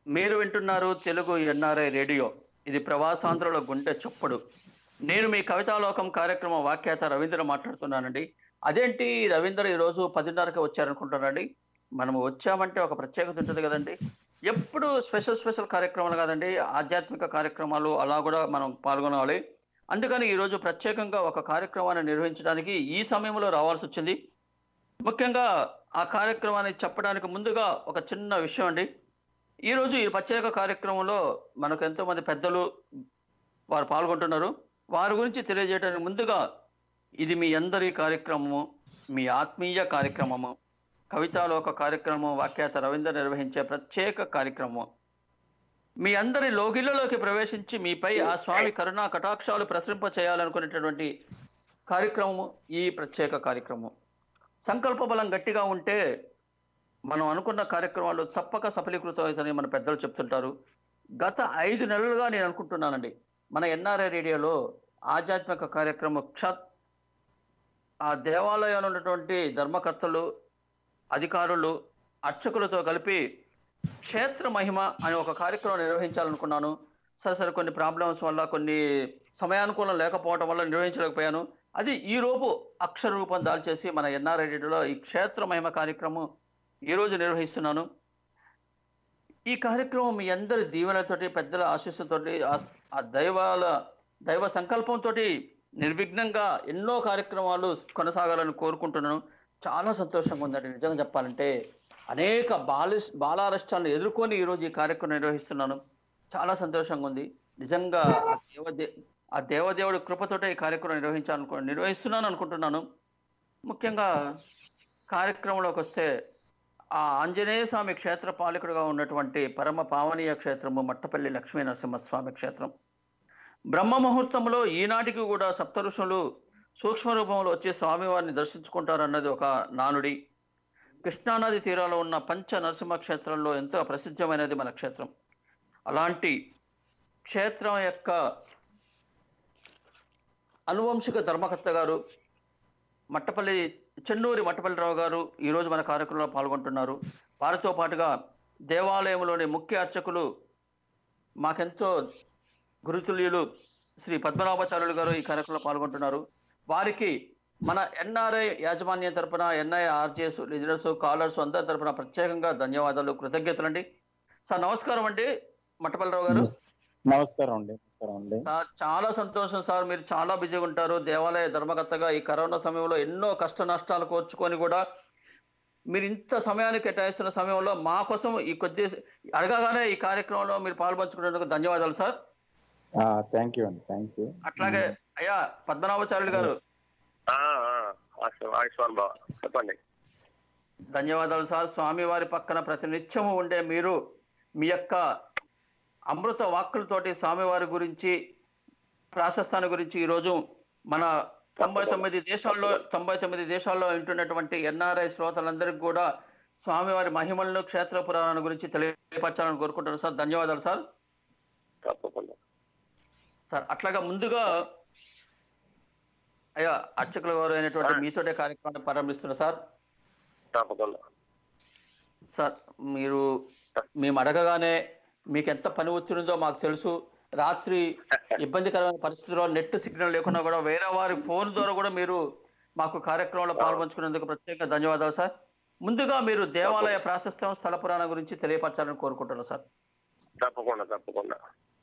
మీరు వింటున్నారు Telugu NRI radio ఇది ప్రవాసాంధ్రుల గుండె చప్పుడు నేను మీ కవితాలోకం కార్యక్రమం వాఖ్యాత రవీంద్ర మాట్లాడుతున్నానండి అదేంటి రవీంద్ర ఈరోజు పదిన్నరకి వచ్చారనుకుంటానండి మనం వచ్చామంటే ఒక ప్రత్యేకత ఉంటుంది కదండి ఎప్పుడు స్పెషల్ స్పెషల్ కార్యక్రమాలు కాదండి ఆధ్యాత్మిక కార్యక్రమాలు అలా కూడా మనం పాల్గొనాలి అందుకని ఈరోజు ప్రత్యేకంగా ఒక కార్యక్రమాన్ని నిర్వహించడానికి ఈ సమయంలో రావాల్సి వచ్చింది ముఖ్యంగా ఆ కార్యక్రమాన్ని చెప్పడానికి ముందుగా ఒక చిన్న విషయం అండి ఈరోజు ఈ ప్రత్యేక కార్యక్రమంలో మనకు ఎంతో మంది పెద్దలు వారు పాల్గొంటున్నారు వారి గురించి తెలియజేయడానికి ముందుగా ఇది మీ అందరి కార్యక్రమము మీ ఆత్మీయ కార్యక్రమము కవితాలోక కార్యక్రమం వాఖ్యాత రవీంద్ర నిర్వహించే ప్రత్యేక కార్యక్రమం మీ అందరి లోగిళ్లలోకి ప్రవేశించి మీపై ఆ స్వామి కరుణా కటాక్షాలు ప్రసరింప చేయాలనుకునేటటువంటి కార్యక్రమము ఈ ప్రత్యేక కార్యక్రమం సంకల్ప బలం గట్టిగా ఉంటే మనం అనుకున్న కార్యక్రమాలు తప్పక సఫలీకృతం అవుతాయని మన పెద్దలు చెప్తుంటారు గత ఐదు నెలలుగా నేను అనుకుంటున్నానండి మన ఎన్ఆర్ఐ రేడియోలో ఆధ్యాత్మిక కార్యక్రమం క్షత్ ఆ దేవాలయాలు ఉన్నటువంటి ధర్మకర్తలు అధికారులు అర్చకులతో కలిపి క్షేత్ర మహిమ అనే ఒక కార్యక్రమం నిర్వహించాలనుకున్నాను సరే సరే కొన్ని ప్రాబ్లమ్స్ వల్ల కొన్ని సమయానుకూలం లేకపోవడం వల్ల నిర్వహించలేకపోయాను అది ఈ రోజు అక్షర రూపం దాల్చేసి మన ఎన్ఆర్ఐ రేడియోలో ఈ క్షేత్ర మహిమ కార్యక్రమం ఈ రోజు నిర్వహిస్తున్నాను ఈ కార్యక్రమం మీ అందరి దీవెనతోటి పెద్దల ఆశీస్సుతోటి ఆ- ఆ దైవాల దైవ సంకల్పంతో నిర్విఘ్నంగా ఎన్నో కార్యక్రమాలు కొనసాగాలని కోరుకుంటున్నాను చాలా సంతోషంగా ఉందండి నిజంగా చెప్పాలంటే అనేక బాల బాలారిష్టాలను ఎదుర్కొని ఈరోజు ఈ కార్యక్రమం నిర్వహిస్తున్నాను చాలా సంతోషంగా ఉంది నిజంగా ఆ దేవదే ఆ దేవదేవుడి కృపతోటే ఈ కార్యక్రమం నిర్వహించాలనుకో నిర్వహిస్తున్నాను అనుకుంటున్నాను ముఖ్యంగా కార్యక్రమంలోకి వస్తే ఆ ఆంజనేయ స్వామి క్షేత్ర పాలకుడుగా ఉన్నటువంటి పరమ పావనీయ క్షేత్రము మట్టపల్లి లక్ష్మీ నరసింహస్వామి క్షేత్రం బ్రహ్మ ముహూర్తంలో ఈనాటికి కూడా సప్త ఋషులు సూక్ష్మ రూపంలో వచ్చి స్వామివారిని దర్శించుకుంటారన్నది ఒక నానుడి కృష్ణానది తీరాలో ఉన్న పంచ నరసింహ క్షేత్రంలో ఎంతో ప్రసిద్ధమైనది మన క్షేత్రం అలాంటి క్షేత్రం యొక్క అనువంశిక ధర్మకర్త గారు మట్టపల్లి చెన్నూరి మట్టపల్లిరావు గారు ఈరోజు మన కార్యక్రమంలో పాల్గొంటున్నారు వారితో పాటుగా దేవాలయంలోని ముఖ్య అర్చకులు మాకెంతో గురుతుల్యులు శ్రీ పద్మనాభాచార్యులు గారు ఈ కార్యక్రమంలో పాల్గొంటున్నారు వారికి మన ఎన్ఆర్ఐ యాజమాన్యం తరపున ఎన్ఐ ఆర్జేఎస్ లీడర్స్ కాలర్స్ అందరి తరపున ప్రత్యేకంగా ధన్యవాదాలు కృతజ్ఞతలండి సార్ నమస్కారం అండి మట్టపల్లిరావు గారు నమస్కారం అండి నమస్కారం అండి సార్ చాలా సంతోషం సార్ మీరు చాలా బిజీగా ఉంటారు దేవాలయ ధర్మకర్తగా ఈ కరోనా సమయంలో ఎన్నో కష్ట నష్టాలు కోర్చుకొని కూడా మీరు ఇంత సమయాన్ని కేటాయిస్తున్న సమయంలో మా కోసం ఈ కొద్ది అడగగానే ఈ కార్యక్రమంలో మీరు పాల్పంచుకున్నందుకు ధన్యవాదాలు సార్ థ్యాంక్ యూ అండి థ్యాంక్ యూ అట్లాగే అయ్యా పద్మనాభాచార్యులు గారు ఆ, ఆ, ఆయుష్- ఆయుష్మాన్ బావ చెప్పండి ధన్యవాదాలు సార్ స్వామి వారి పక్కన ప్రతినిత్యము ఉండే మీరు మీ యొక్క అమృత వాక్కులతోటి స్వామివారి గురించి ప్రాశస్తాన్ని గురించి ఈరోజు మన తొంభై తొమ్మిది దేశాల్లో తొంభై తొమ్మిది దేశాల్లో వింటున్నటువంటి ఎన్ఆర్ఐ శ్రోతలందరికీ కూడా స్వామివారి మహిమలను క్షేత్ర పురాణాల గురించి తెలియపరచాలని కోరుకుంటున్నాను సార్ ధన్యవాదాలు సార్ తప్పకుండా సార్ అట్లాగా ముందుగా అయ్యా అర్చకుల వారు అయినటువంటి మీతోటే కార్యక్రమాన్ని ప్రారంభిస్తున్నా సార్ తప్పకుండా సార్ మీరు మేము అడగగానే మీకు ఎంత పని ఒత్తిడిందో మాకు తెలుసు రాత్రి ఇబ్బందికరమైన పరిస్థితుల్లో నెట్ సిగ్నల్ లేకున్నా కూడా వేరే వారి ఫోన్ ద్వారా కూడా మీరు మాకు కార్యక్రమంలో పాల్పంచుకునేందుకు ప్రత్యేక ధన్యవాదాలు సార్ ముందుగా మీరు దేవాలయ ప్రాశస్త్యం స్థల పురాణం గురించి తెలియపరచాలని కోరుకుంటున్నాను సార్ తప్పకుండా తప్పకుండా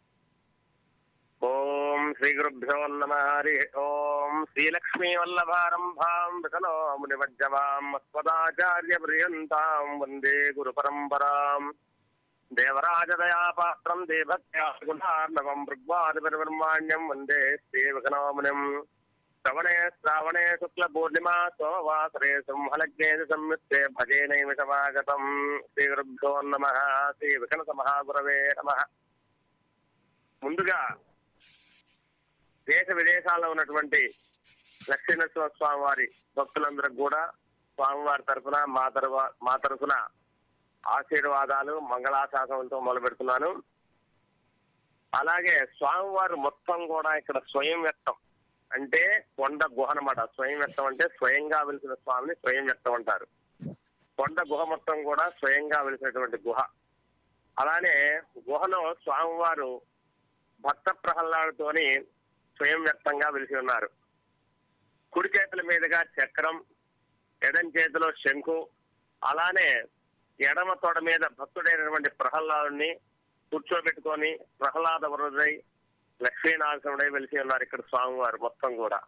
ఓం శ్రీ గురుభ్యో నమ హరి ఓం శ్రీలక్ష్మీ వల్లభారంభాం వికలో మునివజ్జవాం అస్మదాచార్య పర్యంతాం వందే గురు పరంపరాం దేవరాజదయాపాత్రం దేభక్త్యాగుణార్ణవం భృగ్వాదిపరిబ్రహ్మాణ్యం వందే శ్రీ వికనోమునిం శ్రవణే శ్రావణే శుక్ల పూర్ణిమా సోమవాసరే సింహలగ్నే సంయుక్తే భజే నైమిషమాగతం శ్రీ గురుభ్యో నమ శ్రీ వికనస మహాగురవే నమ ముందుగా దేశ విదేశాల్లో ఉన్నటువంటి లక్ష్మీనరసింహ స్వామి వారి భక్తులందరికి కూడా స్వామివారి తరఫున మా తరఫు మా తరఫున ఆశీర్వాదాలు మంగళాశాసనంతో మొదలు పెడుతున్నాను అలాగే స్వామివారు మొత్తం కూడా ఇక్కడ స్వయం వ్యక్తం అంటే కొండ గుహ అనమాట స్వయం వ్యక్తం అంటే స్వయంగా వెలిసిన స్వామిని స్వయం వ్యక్తం అంటారు కొండ గుహ మొత్తం కూడా స్వయంగా వెలిసినటువంటి గుహ అలానే గుహలో స్వామివారు భక్త ప్రహ్లాదుతోని స్వయం వ్యక్తంగా వెలిసి ఉన్నారు కుడి చేతుల మీదుగా చక్రం ఎడం చేతిలో శంకు అలానే ఎడమ తొడ మీద భక్తుడైనటువంటి ప్రహ్లాదుని కూర్చోబెట్టుకొని ప్రహ్లాద వరుదై లక్ష్మీనారసింహుడై వెలిసి ఉన్నారు ఇక్కడ స్వామివారు మొత్తం కూడా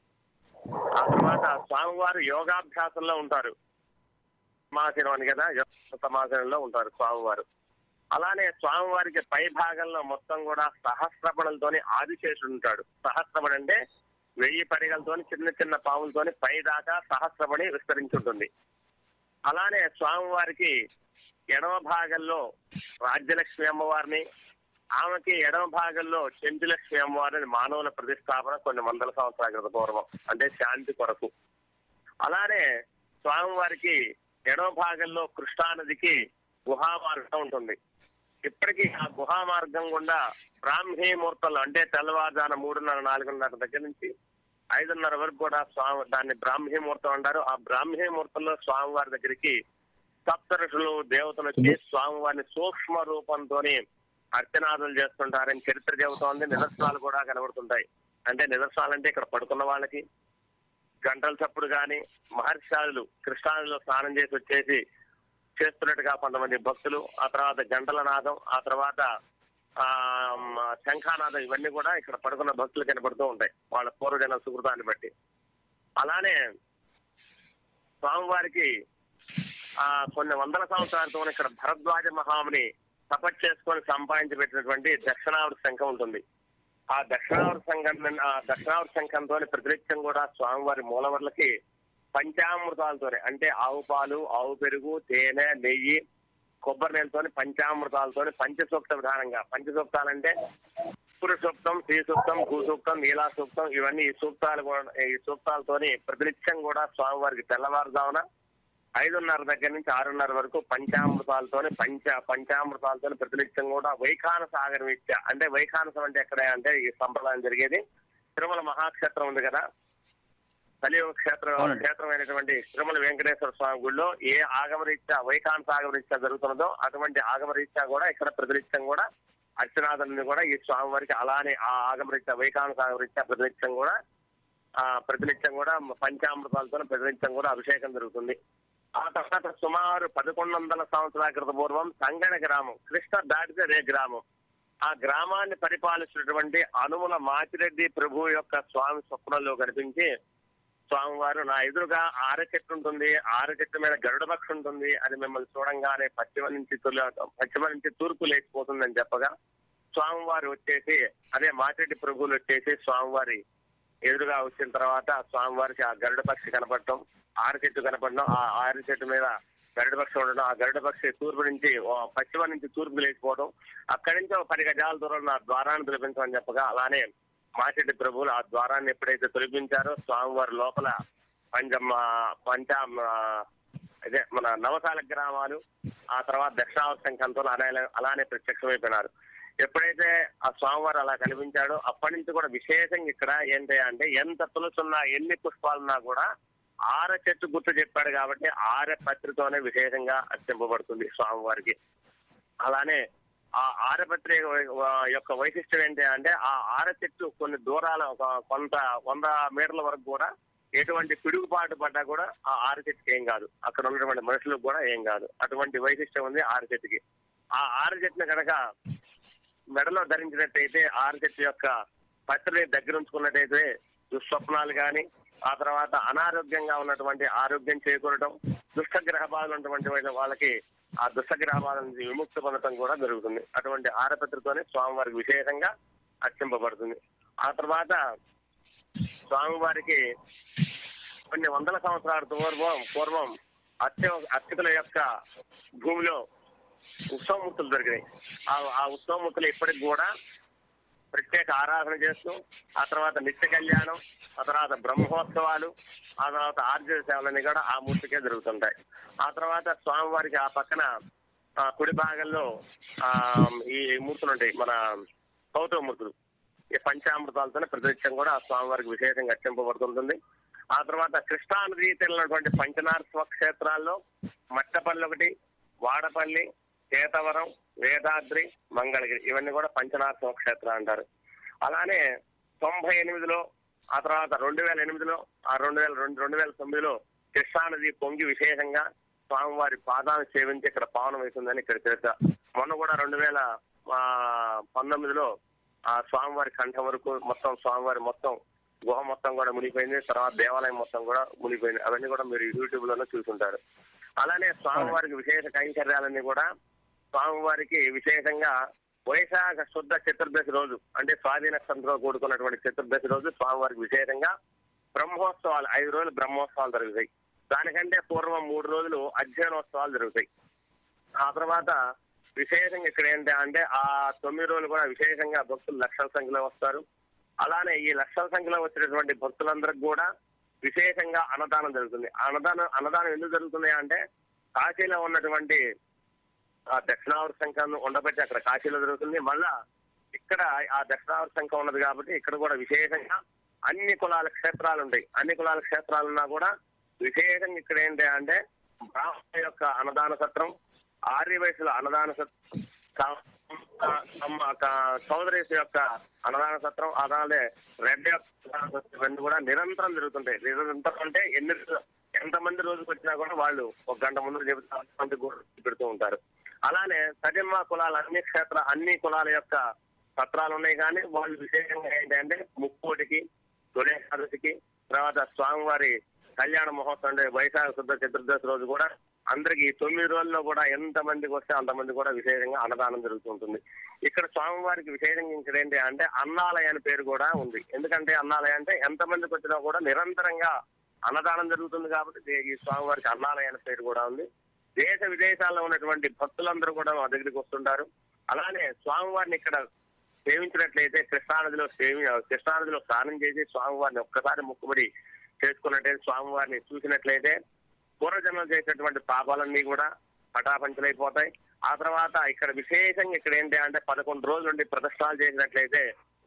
ఆ తర్వాత స్వామివారు యోగాభ్యాసంలో ఉంటారు సమాసనం అని కదా యోగ సమాసనంలో ఉంటారు స్వామివారు అలానే స్వామివారికి పై భాగంలో మొత్తం కూడా సహస్రపణలతోని ఆదిశేషుడు ఉంటాడు సహస్రపణ అంటే వెయ్యి పరిగలతోని చిన్న చిన్న పాములతోని పై దాకా సహస్రపణి విస్తరించుంటుంది అలానే స్వామివారికి ఎడమ భాగంలో రాజ్యలక్ష్మి అమ్మవారిని ఆమెకి ఎడమ భాగంలో చెంచులక్ష్మి అమ్మవారిని మానవుల ప్రతిష్టాపన కొన్ని వందల సంవత్సరాల క్రితం పూర్వం అంటే శాంతి కొరకు అలానే స్వామివారికి ఎడమ భాగంలో కృష్ణానదికి గుహా మార్గం ఉంటుంది ఇప్పటికీ ఆ గుహా మార్గం గుండా బ్రాహ్మీ ముహూర్తంలో అంటే తెల్లవారుజాన మూడున్నర నాలుగున్నర దగ్గర నుంచి ఐదున్నర వరకు కూడా స్వామి దాన్ని బ్రాహ్మీ ముహూర్తం అంటారు ఆ బ్రాహ్మీ ముహూర్తంలో స్వామివారి దగ్గరికి సప్తరుషులు దేవతలు వచ్చి స్వామివారిని సూక్ష్మ రూపంతోని అర్చనాదులు చేస్తుంటారని చరిత్ర చెబుతోంది నిదర్శనాలు కూడా కనబడుతుంటాయి అంటే నిదర్శనాలు అంటే ఇక్కడ పడుకున్న వాళ్ళకి గంటల చప్పుడు గాని మహర్షాలు కృష్ణానదిలో స్నానం చేసి వచ్చేసి చేస్తున్నట్టుగా కొంతమంది భక్తులు ఆ తర్వాత గంటల నాదం ఆ తర్వాత ఆ మ, శంఖానాదం ఇవన్నీ కూడా ఇక్కడ పడుకున్న భక్తులు కనబడుతూ ఉంటాయి వాళ్ళ పూర్వజన సుకృతాన్ని బట్టి అలానే స్వామివారికి ఆ కొన్ని వందల సంవత్సరాలతో ఇక్కడ భరద్వాజ మహాముని తపస్సు చేసుకొని సంపాదించి పెట్టినటువంటి దక్షిణావృత శంఖం ఉంటుంది ఆ దక్షిణావృత శంఖం ఆ దక్షిణావృత శంఖంతో ప్రతినిత్యం కూడా స్వామివారి మూలవర్లకి పంచామృతాలతోనే అంటే ఆవు పాలు ఆవు పెరుగు తేనె నెయ్యి కొబ్బరి నీళ్ళతోని పంచామృతాలతోని పంచసూక్త విధానంగా పంచసూక్తాలంటే పురు సూక్తం శ్రీ సూక్తం భూ సూక్తం నీలా సూక్తం ఇవన్నీ ఈ సూక్తాలు కూడా ఈ సూక్తాలతోని ప్రతినిత్యం కూడా స్వామివారికి తెల్లవారుజామున ఐదున్నర దగ్గర నుంచి ఆరున్నర వరకు పంచామృతాలతోని పంచ పంచామృతాలతోని ప్రతినిత్యం కూడా వైఖాన సాగరం ఇచ్చా అంటే వైఖానసం అంటే ఎక్కడ అంటే ఈ సంప్రదాయం జరిగేది తిరుమల మహాక్షేత్రం ఉంది కదా కలియుగ క్షేత్రం అవునండి. క్షేత్రమైనటువంటి తిరుమల వెంకటేశ్వర స్వామి గుడిలో ఏ ఆగమరీత్యా వైఖాంత ఆగమరీత్యా జరుగుతున్నదో అటువంటి ఆగమరీత్యా కూడా ఇక్కడ ప్రతినిత్యం కూడా అర్చనాథుని కూడా ఈ స్వామివారికి అలానే ఆ ఆగమరీత్యా వైఖాంత ఆగమరీత్యా ప్రతినిత్యం కూడా ఆ ప్రతినిత్యం కూడా పంచామృతాలతో ప్రతినిత్యం కూడా అభిషేకం జరుగుతుంది ఆ తర్వాత సుమారు పదకొండు వందల సంవత్సరాల క్రితం పూర్వం సంగణ గ్రామం కృష్ణ దాటితే రే గ్రామం ఆ గ్రామాన్ని పరిపాలిస్తున్నటువంటి అనుముల మాచిరెడ్డి ప్రభు యొక్క స్వామి స్వప్నంలో కనిపించి స్వామివారు నా ఎదురుగా ఆర చెట్టు ఉంటుంది ఆర చెట్టు మీద గరుడ పక్షి ఉంటుంది అది మిమ్మల్ని చూడంగానే పశ్చిమ నుంచి తొలి- పశ్చిమ నుంచి తూర్పు లేచిపోతుందని చెప్పగా స్వామివారు వచ్చేసి అదే మాచిరెడ్డి ప్రభువులు వచ్చేసి స్వామివారి ఎదురుగా వచ్చిన తర్వాత స్వామివారికి ఆ గరుడ పక్షి కనపడటం ఆర చెట్టు కనపడడం ఆ ఆర చెట్టు మీద గరుడ పక్షి ఉండడం ఆ గరుడ పక్షి తూర్పు నుంచి ఓ పశ్చిమ నుంచి తూర్పు లేచిపోవడం అక్కడి నుంచి ఒక పది గజాల దూరంలో ఆ ద్వారాన్ని తొలగించమని చెప్పగా అలానే మాచెడ్డి ప్రభువులు ఆ ద్వారాన్ని ఎప్పుడైతే తొలగించారో స్వామివారి లోపల పంచమ పంచ అదే మన నవసాల గ్రామాలు ఆ తర్వాత దక్షిణావతి సంఖ్యంతో అలానే అలానే ప్రత్యక్షమైపోయినారు ఎప్పుడైతే ఆ స్వామివారు అలా కనిపించాడో అప్పటి నుంచి కూడా విశేషంగా ఇక్కడ ఏంటి అంటే ఎంత తులసున్నా ఎన్ని పుష్పాలున్నా కూడా ఆర చెట్టు గుర్తు చెప్పాడు కాబట్టి ఆర పత్రితోనే విశేషంగా అర్చింపబడుతుంది స్వామివారికి అలానే ఆ ఆరపత్రి యొక్క వైశిష్టం ఏంటి అంటే ఆ ఆర చెట్టు కొన్ని దూరాల ఒక కొంత వంద మీటర్ల వరకు కూడా ఎటువంటి పిడుగుపాటు పడ్డా కూడా ఆ ఆర చెట్టుకి ఏం కాదు అక్కడ ఉన్నటువంటి మనుషులకు కూడా ఏం కాదు అటువంటి వైశిష్టం ఉంది ఆర చెట్టుకి ఆ ఆర చెట్టుని కనుక మెడలో ధరించినట్టయితే ఆర చెట్టు యొక్క పత్రిని దగ్గర ఉంచుకున్నట్టయితే దుస్వప్నాలు కానీ ఆ తర్వాత అనారోగ్యంగా ఉన్నటువంటి ఆరోగ్యం చేకూరడం దుష్టగ్రహ బాధలు ఉన్నటువంటి వాళ్ళ- వాళ్ళకి ఆ దుష్టగ్రహ బాధల నుంచి విముక్తి పొందడం కూడా జరుగుతుంది అటువంటి ఆరపత్రితోనే స్వామివారికి విశేషంగా అర్చింపబడుతుంది ఆ తర్వాత స్వామివారికి కొన్ని వందల సంవత్సరాల పూర్వం పూర్వం అర్చ అర్చకుల యొక్క భూమిలో ఉత్సవమూర్తులు దొరికినాయి ఆ ఆ ఉత్సవమూర్తులు ఇప్పటికి కూడా ప్రత్యేక ఆరాధన చేస్తూ ఆ తర్వాత నిత్య కళ్యాణం ఆ తర్వాత బ్రహ్మోత్సవాలు ఆ తర్వాత ఆర్జన సేవలన్నీ కూడా ఆ మూర్తికే జరుగుతుంటాయి ఆ తర్వాత స్వామివారికి ఆ పక్కన ఆ కుడి భాగంలో ఆ ఈ మూర్తులు ఉంటాయి మన కౌతవ మూర్తులు ఈ పంచామృతాలతోనే ప్రతినిత్యం కూడా ఆ స్వామివారికి విశేషంగా అర్చింపబడుతుంటుంది ఆ తర్వాత కృష్ణా నదీ తీరినటువంటి పంచనార క్షేత్రాల్లో మట్టపల్లి ఒకటి వాడపల్లి కేతవరం వేదాద్రి మంగళగిరి ఇవన్నీ కూడా పంచనాథ క్షేత్రాలు అంటారు అలానే తొంభై ఎనిమిదిలో ఆ తర్వాత రెండు వేల ఎనిమిదిలో ఆ రెండు వేల రెండు రెండు వేల తొమ్మిదిలో కృష్ణానది పొంగి విశేషంగా స్వామివారి పాదాలను సేవించి ఇక్కడ పావనం అవుతుందని ఇక్కడ తెలుసా మొన్న కూడా రెండు వేల ఆ, పంతొమ్మిదిలో ఆ స్వామివారి కంఠం వరకు మొత్తం స్వామివారి మొత్తం గుహ మొత్తం కూడా మునిగిపోయింది తర్వాత దేవాలయం మొత్తం కూడా మునిగిపోయింది అవన్నీ కూడా మీరు యూట్యూబ్ లోనే చూసుంటారు అలానే స్వామివారికి విశేష కైంకర్యాలన్నీ కూడా స్వామివారికి విశేషంగా వైశాఖ శుద్ధ చతుర్దశి రోజు అంటే స్వాధీన నక్షత్రంతో కూడుకున్నటువంటి చతుర్దశి రోజు స్వామివారికి విశేషంగా బ్రహ్మోత్సవాలు ఐదు రోజులు బ్రహ్మోత్సవాలు జరుగుతాయి దానికంటే పూర్వం మూడు రోజులు అధ్యయనోత్సవాలు జరుగుతాయి ఆ తర్వాత విశేషంగా ఇక్కడ ఏంటి అంటే ఆ తొమ్మిది రోజులు కూడా విశేషంగా భక్తులు లక్షల సంఖ్యలో వస్తారు అలానే ఈ లక్షల సంఖ్యలో వచ్చినటువంటి భక్తులందరికి కూడా విశేషంగా అన్నదానం జరుగుతుంది ఆ అన్నదానం అన్నదానం ఎందుకు జరుగుతుంది అంటే కాశీలో ఉన్నటువంటి ఆ దక్షిణావృత సంఘం ఉండబట్టి అక్కడ కాశీలో జరుగుతుంది మళ్ళా ఇక్కడ ఆ దక్షిణావృత సంఘం ఉన్నది కాబట్టి ఇక్కడ కూడా విశేషంగా అన్ని కులాల క్షేత్రాలు ఉంటాయి అన్ని కులాల క్షేత్రాలు ఉన్నా కూడా విశేషంగా ఇక్కడ ఏంటి అంటే బ్రాహ్మణ యొక్క అన్నదాన సత్రం ఆర్య వయసుల అన్నదాన సత్రం కా- కమ్మ- కా- చౌదరీస్ యొక్క అన్నదాన సత్రం అలానే రెడ్డి యొక్క అన్నదాన సత్రం ఇవన్నీ కూడా నిరంతరం జరుగుతుంటాయి నిరంతరం అంటే ఎన్ని ఎంతమంది రోజుకి వచ్చినా కూడా వాళ్ళు ఒక గంట ముందు చెబుతా మంది కూడా పెడుతూ ఉంటారు అలానే సజన్మ కులాల అన్ని క్షేత్ర అన్ని కులాల యొక్క పత్రాలు ఉన్నాయి కానీ వాళ్ళు విశేషంగా ఏంటంటే ముక్కోటికి తొలి ఏకాదశికి తర్వాత స్వామివారి కళ్యాణ మహోత్సవం అంటే వైశాఖ శుద్ధ చతుర్దశి రోజు కూడా అందరికి ఈ తొమ్మిది రోజుల్లో కూడా ఎంత మందికి వస్తే అంతమంది కూడా విశేషంగా అన్నదానం జరుగుతుంటుంది ఇక్కడ స్వామివారికి విశేషంగా ఇక్కడ ఏంటి అంటే అన్నాలయ అని పేరు కూడా ఉంది ఎందుకంటే అన్నాలయ అంటే ఎంత మందికి వచ్చినా కూడా నిరంతరంగా అన్నదానం జరుగుతుంది కాబట్టి దే- ఈ స్వామివారికి అన్నాలయ అనే పేరు కూడా ఉంది దేశ విదేశాల్లో ఉన్నటువంటి భక్తులందరూ కూడా మా దగ్గరికి వస్తుంటారు అలానే స్వామివారిని ఇక్కడ సేవించినట్లయితే కృష్ణానదిలో సేవి కృష్ణానదిలో స్నానం చేసి స్వామివారిని ఒక్కసారి మొక్కుబడి చేసుకున్నట్లయితే స్వామివారిని చూసినట్లయితే పూర్వజన్మం చేసినటువంటి పాపాలన్నీ కూడా పటాపంచలైపోతాయి ఆ తర్వాత ఇక్కడ విశేషంగా ఇక్కడ ఏంటి అంటే పదకొండు రోజుల నుండి ప్రదర్శనలు చేసినట్లయితే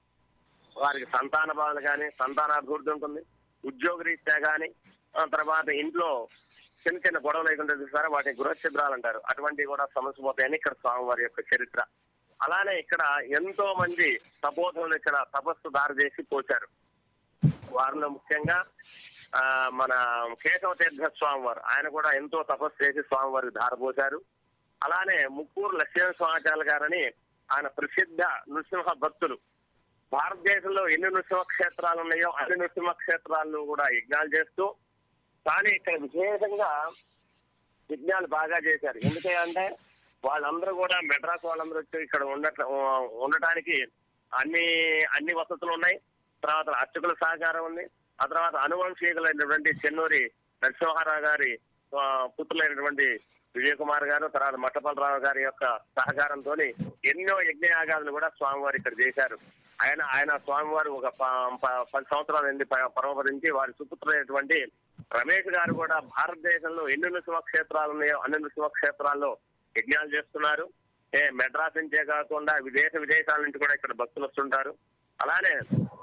వారికి సంతాన బాధలు కానీ సంతానాభివృద్ధి ఉంటుంది ఉద్యోగ రీత్యా కానీ ఆ తర్వాత ఇంట్లో చిన్న చిన్న గొడవలు అయితే చూసారా వాటిని గృహఛిద్రాలు అంటారు అటువంటివి కూడా సమస్య పోతాయని ఇక్కడ స్వామివారి యొక్క చరిత్ర అలానే ఇక్కడ ఎంతో మంది తపోధులు ఇక్కడ తపస్సు దారి చేసి పోచారు వారిలో ముఖ్యంగా ఆ మన కేశవ తీర్థ స్వామి వారు ఆయన కూడా ఎంతో తపస్సు చేసి స్వామివారికి ధారపోశారు అలానే ముక్కూరు లక్ష్మణ స్వామాచార్య గారని ఆయన ప్రసిద్ధ నృసింహ భక్తులు భారతదేశంలో ఎన్ని నృసింహ క్షేత్రాలు ఉన్నాయో అన్ని నృసింహ క్షేత్రాలను కూడా యజ్ఞాలు చేస్తూ కానీ ఇక్కడ విశేషంగా యజ్ఞాలు బాగా చేశారు ఎందుకంటే వాళ్ళందరూ కూడా మెడ్రాస్ వాళ్ళందరూ వచ్చి ఇక్కడ ఉండట ఉండటానికి అన్ని అన్ని వసతులు ఉన్నాయి తర్వాత అర్చకుల సహకారం ఉంది ఆ తర్వాత అనువంశీకులైనటువంటి చెన్నూరి నరసింహారావు గారి ఆ, పుత్రులైనటువంటి విజయ్ కుమార్ గారు తర్వాత మట్టపల్లిరావు గారి యొక్క సహకారంతో ఎన్నో యజ్ఞయాగాలను కూడా స్వామివారు ఇక్కడ చేశారు ఆయన ఆయన స్వామివారు ఒక ప- ప- పది సంవత్సరాల నుండి ప- పరమపదించి వారి సుపుత్రులైనటువంటి రమేష్ గారు కూడా భారతదేశంలో ఎన్ని నృసింహ క్షేత్రాలు ఉన్నాయో అన్ని నృసింహ క్షేత్రాల్లో యజ్ఞాలు చేస్తున్నారు ఏ మెడ్రాస్ నుంచే కాకుండా విదేశ విదేశాల నుంచి కూడా ఇక్కడ భక్తులు వస్తుంటారు అలానే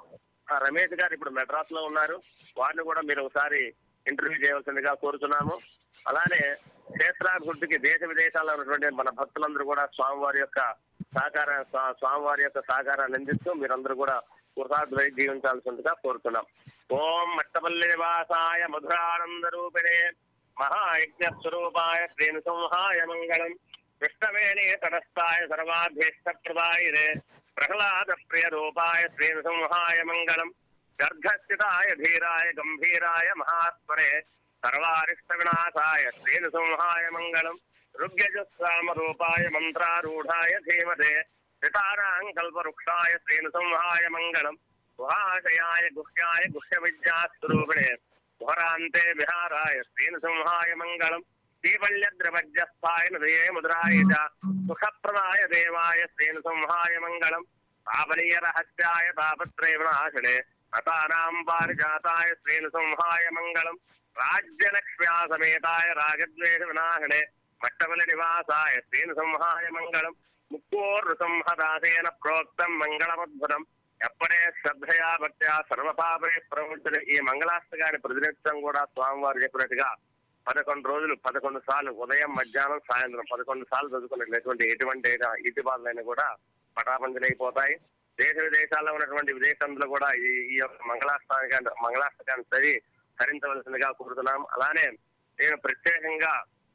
ఆ రమేష్ గారు ఇప్పుడు మెడ్రాస్ లో ఉన్నారు వారిని కూడా మీరు ఒకసారి ఇంటర్వ్యూ చేయవలసిందిగా కోరుతున్నాము అలానే క్షేత్రాభివృద్ధికి దేశ విదేశాల్లో ఉన్నటువంటి మన భక్తులందరూ కూడా స్వామివారి యొక్క సహకార స్వా- స్వామివారి యొక్క సహకారాన్ని అందిస్తూ మీరందరూ కూడా కృతార్థులై జీవించాల్సిందిగా కోరుతున్నాం ఓం మట్టపల్లి నివాసాయ మధురానంద రూపిణే మహాయజ్ఞ స్వరూపాయ శ్రీనృసింహాయ మంగళం కృష్ణవేణి తటస్థాయ సర్వాభీష్ట ప్రదాయినే ప్రహ్లాద ప్రియ రూపాయ శ్రీనృసింహాయ మంగళం గర్భస్థితాయ ధీరాయ గంభీరాయ మహాత్మనే సర్వారిష్ట వినాశాయ శ్రీనృసింహాయ మంగళం రుగ్యజస్వామ రూపాయ మంత్రారూఢాయ ధీమతే పితారాం కల్పవృక్షాయ శ్రీనృసింహాయ మంగళం గుహాశయాయ గుహ్యాయ గుహ్య విద్యాస్వరూపిణే ఘోరాంతే విహారాయ శ్రీనృసింహాయ మంగళం శ్రీవల్యద్రవజ్యస్థాయ నదయే ముద్రాయ చ సుఖప్రదాయ దేవాయ శ్రీనృసింహాయ మంగళం పాపనీయ రహస్యాయ తాపత్రయ వినాశనే అతానాం పారిజాతాయ శ్రీనృసింహాయ మంగళం రాజ్యలక్ష్మ్యా సమేతాయ రాగద్వేష వినాశనే మట్టబల నివాసాయ శ్రీనృసింహాయ మంగళం ముక్కోర్నృసింహదాసేన ప్రోక్తం మంగళమద్భుతం ఎప్పుడే శ్రద్ధయా భక్త్యా సర్వపాపే ప్రవృత్తులు ఈ మంగళాష్టకాన్ని ప్రతినిత్యం కూడా స్వామివారు చెప్పినట్టుగా పదకొండు రోజులు పదకొండు సార్లు ఉదయం మధ్యాహ్నం సాయంత్రం పదకొండు సార్లు చదువుకున్నటువంటి ఎటువంటి ఇటు బాధలైనా కూడా పటాపంచలైపోతాయి దేశ విదేశాల్లో ఉన్నటువంటి విదేశంలో కూడా ఈ ఈ యొక్క మంగళాష్టకాన్ని మంగళాష్టకాన్ని చదివి ధరించవలసిందిగా కోరుతున్నాం అలానే నేను ప్రత్యేకంగా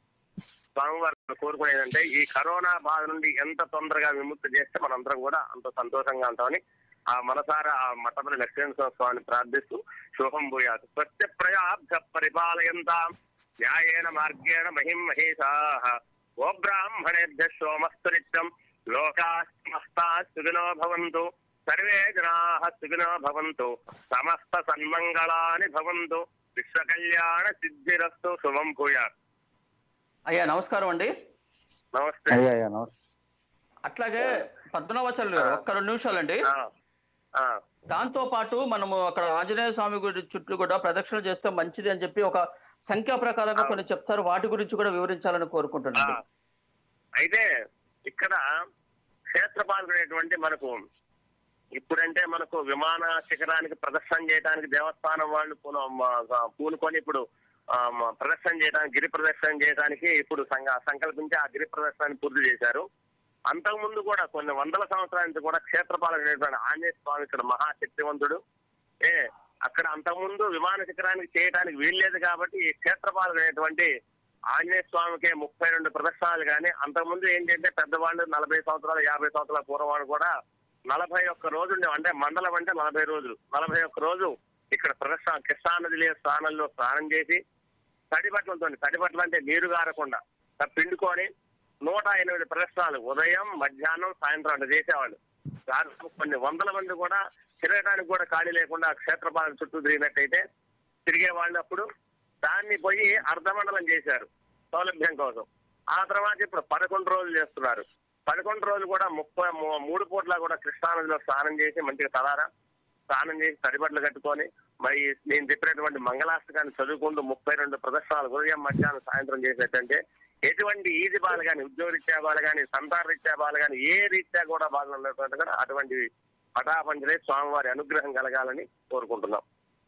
స్వామివారిని కోరుకునేదంటే ఈ కరోనా బాధ నుండి ఎంత తొందరగా విముక్తి చేస్తే మనందరం కూడా అంత సంతోషంగా ఉంటామని ఆ మనసారా ఆ మఠపల్లి లక్ష్మీనరసింహ స్వామిని ప్రార్థిస్తూ శుభం భూయాత్ ప్రత్యప్రయాబ్ధ పరిపాలయంతాం న్యాయేన మార్గేణ మహిం మహేశా ఓ బ్రాహ్మణేభ్య సోమస్తు నిత్యం లోకా సమస్తా సుఖినో భవంతు సర్వే జనా సుఖినో భవంతు సమస్త సన్మంగళాని భవంతు విశ్వ కళ్యాణ సిద్ధిరస్తు శుభం భూయాత్ అయ్యా నమస్కారం అండి నమస్తే అయ్యా అయ్యా నమస్తే అట్లాగే పద్మనాభాచార్యులు గారు ఒక్క రెండు నిమిషాలండి ఆ, ఆ, దాంతో పాటు మనము అక్కడ ఆంజనేయ స్వామి గుడి చుట్టూ కూడా ప్రదక్షిణ చేస్తే మంచిది అని చెప్పి ఒక సంఖ్యా ప్రకారంగా కొన్ని చెప్తారు వాటి గురించి కూడా వివరించాలని ఆ. కోరుకుంటున్నాను అయితే ఇక్కడ క్షేత్రపాలకునేటువంటి మనకు ఇప్పుడంటే మనకు విమాన శిఖరానికి ప్రదర్శన చేయడానికి దేవస్థానం వాళ్ళు పూన- మ- పూనుకొని ఇప్పుడు ఆ, మ- ప్రదర్శన చేయడానికి గిరి ప్రదర్శన చేయడానికి ఇప్పుడు సంగ- సంకల్పించి ఆ గిరి ప్రదర్శనాన్ని పూర్తి చేశారు అంతకుముందు కూడా కొన్ని వందల సంవత్సరాల నుంచి కూడా క్షేత్రపాలకునేటువంటి ఆంజనేయ స్వామి ఇక్కడ మహాశక్తివంతుడు ఏ అక్కడ అంతకుముందు విమాన శిఖరానికి చేయడానికి వీల్లేదు కాబట్టి ఈ క్షేత్రపాలకునేటువంటి ఆంజనేయ స్వామికి ముప్పై రెండు ప్రదర్శనలు కానీ అంతకుముందు ఏంటంటే పెద్దవాళ్ళు నలభై సంవత్సరాలు యాభై సంవత్సరాల పూర్వవాళ్ళు కూడా నలభై ఒక్క రోజు ఉండే- అంటే మండలం అంటే నలభై రోజులు నలభై ఒక్క రోజు ఇక్కడ ప్రదర్శన కృష్ణా నదిలే స్నానంలో స్నానం చేసి తడి బట్టలతో తడి బట్టలు అంటే నీరు గారకుండా త- పిండుకొని నూట ఎనిమిది ప్రదర్శనలు ఉదయం మధ్యాహ్నం సాయంత్రం అట్లా చేసేవాళ్ళు దాదాపు కొన్ని వందల మంది కూడా తిరగడానికి కూడా ఖాళీ లేకుండా ఆ క్షేత్రపాలన చుట్టూ తిరిగినట్టయితే తిరిగే వాళ్ళు అప్పుడు దాన్ని పోయి అర్ధమండలం చేశారు సౌలభ్యం కోసం ఆ తర్వాత ఇప్పుడు పదకొండు రోజులు చేస్తున్నారు పదకొండు రోజులు కూడా ముప్పై మూ- మూడు పూట్ల కూడా కృష్ణానదిలో స్నానం చేసి మంచిగా తలారా స్నానం చేసి తడిబట్టలు కట్టుకొని మరి నేను చెప్పినటువంటి మంగళాష్టకాన్ని చదువుకుంటూ ముప్పై రెండు ప్రదర్శనలు ఉదయం మధ్యాహ్నం సాయంత్రం చేసేటంటే ఎటువంటి ఈది బాలు కానీ ఉద్యోగ రీత్యా బాలు కానీ సంతాన రీత్యా బాలు కానీ ఏ రీత్యా కూడా బాధలు ఉన్నటువంటి కూడా అటువంటి పటాపంచలే స్వామివారి అనుగ్రహం కలగాలని కోరుకుంటున్నాం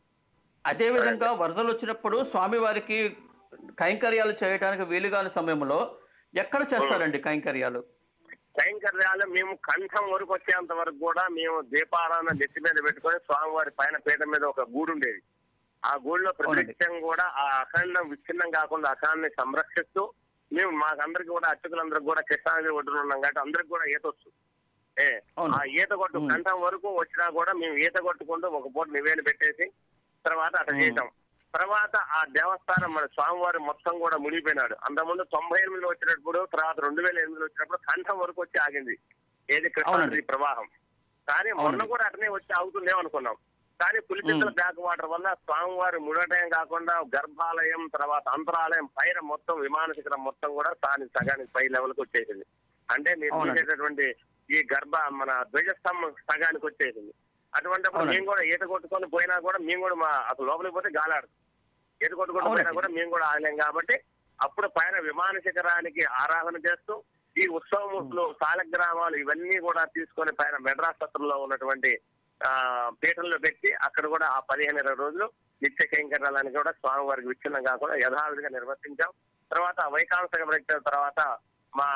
అదే విధంగా వరదలు వచ్చినప్పుడు స్వామి వారికి కైంకర్యాలు చేయడానికి వీలుగాని సమయంలో ఎక్కడ చేస్తారండి కైంకర్యాలు కైంకర్యాలు మేము కంఠం వరకు వచ్చేంత వరకు కూడా మేము దీపారాధన నెత్తి మీద పెట్టుకొని స్వామివారి పైన పీఠ మీద ఒక గూడు ఉండేది ఆ గూడులో ప్రతినిత్యం కూడా ఆ అఖండం విచ్ఛిన్నం కాకుండా అఖండాన్ని సంరక్షిస్తూ మేము మాకందరికి కూడా అర్చకులందరికి కూడా కృష్ణానది ఒడ్డున ఉన్నాం కాబట్టి అందరికి కూడా ఈత వచ్చు ఏ అవును. ఆ ఈత కొట్టు ఉమ్. కంఠం వరకు వచ్చినా కూడా మేము ఈత కొట్టుకుంటూ ఒక పూట నివేన పెట్టేసి తర్వాత అట్లా ఉమ్. చేసాం తర్వాత ఆ దేవస్థానం మన స్వామివారి మొత్తం కూడా మునిగిపోయినాడు అంతకుముందు తొంభై ఎనిమిదిలో వచ్చినప్పుడు తర్వాత రెండు వేల ఎనిమిదిలో వచ్చినప్పుడు కంఠం వరకు వచ్చి ఆగింది ఏది కృష్ణానది అవునండి. ప్రవాహం కానీ మొన్న అవునండి. కూడా అట్నే వచ్చి ఆగుతుందేమో అనుకున్నాం కానీ పులిచింతల ఉమ్. బ్యాక్ వాటర్ వల్ల స్వామివారి ముడటం కాకుండా గర్భాలయం తర్వాత అంతరాలయం పైన మొత్తం విమాన శిఖరం మొత్తం కూడా దాని సగానికి పై లెవెల్కి వచ్చేసింది అంటే మీరు అవునండి. చూసేటటువంటి ఈ గర్భ మన ధ్వజస్తంభం సగానికి వచ్చేసింది అటువంటిప్పుడు అవునండి. మేము కూడా ఈత కొట్టుకొని పోయినా కూడా మేము కూడా మా అసలు లోపలికి పోతే గాలాడు ఈత కొట్టుకొని పోయినా అవునండి. కూడా మేము కూడా ఆగలేం కాబట్టి అప్పుడు పైన విమాన శిఖరానికి ఆరాధన చేస్తూ ఈ ఉత్సవములు సాలగ్రామాలు ఇవన్నీ కూడా తీసుకొని పైన మెడ్రాస్ సత్రంలో ఉన్నటువంటి ఆ పీఠంలో పెట్టి అక్కడ కూడా ఆ పదిహేను ఇరవై రోజులు నిత్య కైంకర్యాలని కూడా స్వామివారికి విచ్ఛిన్నం కాకుండా యథావిధిగా నిర్వర్తించాం తర్వాత వైకాంశక ప్రకటన తర్వాత మా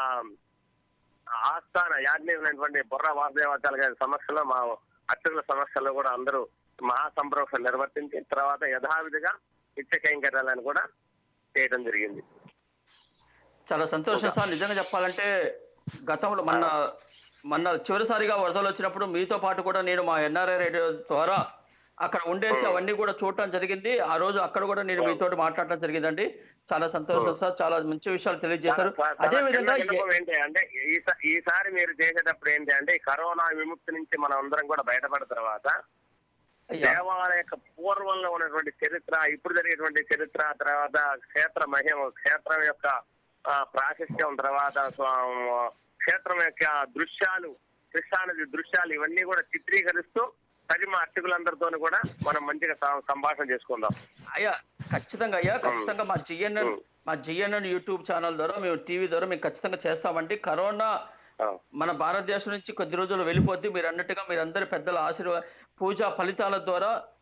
ఆస్థాన యాజ్ఞైనటువంటి బుర్ర వాసుదేవాచార్య గారి సమక్షంలో మా అర్చకుల సమక్షంలో కూడా అందరూ మహాసంప్రోక్షణ నిర్వర్తించి తర్వాత యథావిధిగా నిత్య కైంకర్యాలను కూడా చేయడం జరిగింది చాలా సంతోషం సార్ నిజంగా చెప్పాలంటే గతంలో మొన్న మొన్న చివరిసారిగా వరదలు వచ్చినప్పుడు మీతో పాటు కూడా నేను మా ఎన్ఆర్ఐ రేడియో ద్వారా అక్కడ ఉండేసి అవన్నీ కూడా చూడటం జరిగింది ఆ రోజు అక్కడ కూడా నేను మీతో మాట్లాడటం జరిగిందండి చాలా సంతోషం సార్ చాలా మంచి విషయాలు తెలియజేశారు చాలా- చాలా అదే విధంగా చిన్న విన్నపం ఏంటి అంటే ఈసా- ఈసారి మీరు చేసేటప్పుడు ఏంటి అంటే ఈ కరోనా విముక్తి నుంచి మనం అందరం కూడా బయటపడిన తర్వాత అయ్యా, దేవాలయ యొక్క పూర్వంలో ఉన్నటువంటి చరిత్ర ఇప్పుడు జరిగేటువంటి చరిత్ర తర్వాత క్షేత్ర మహిమ క్షేత్రం యొక్క ఆ, ప్రాశస్త్యం తర్వాత స్వా- క్షేత్రం యొక్క దృశ్యాలు కృష్ణానది దృశ్యాలు ఇవన్నీ కూడా చిత్రీకరిస్తూ అది మా అర్చకులందరితో కూడా మనం మంచిగా సం- సంభాషణ చేసుకుందాం అయ్యా ఖచ్చితంగా అయ్యా ఖచ్చితంగా మా జిఎన్ఎన్ ఉమ్. మా జిఎన్ఎన్ యూట్యూబ్ ఛానల్ ద్వారా మేము టీవీ ద్వారా మేము ఖచ్చితంగా చేస్తామండి కరోనా ఆ, మన భారతదేశం నుంచి కొద్ది రోజులు వెళ్ళిపోద్ది మీరు అన్నట్టుగా మీరందరి పెద్దల ఆశీర్వాద పూజా ఫలితాల ద్వారా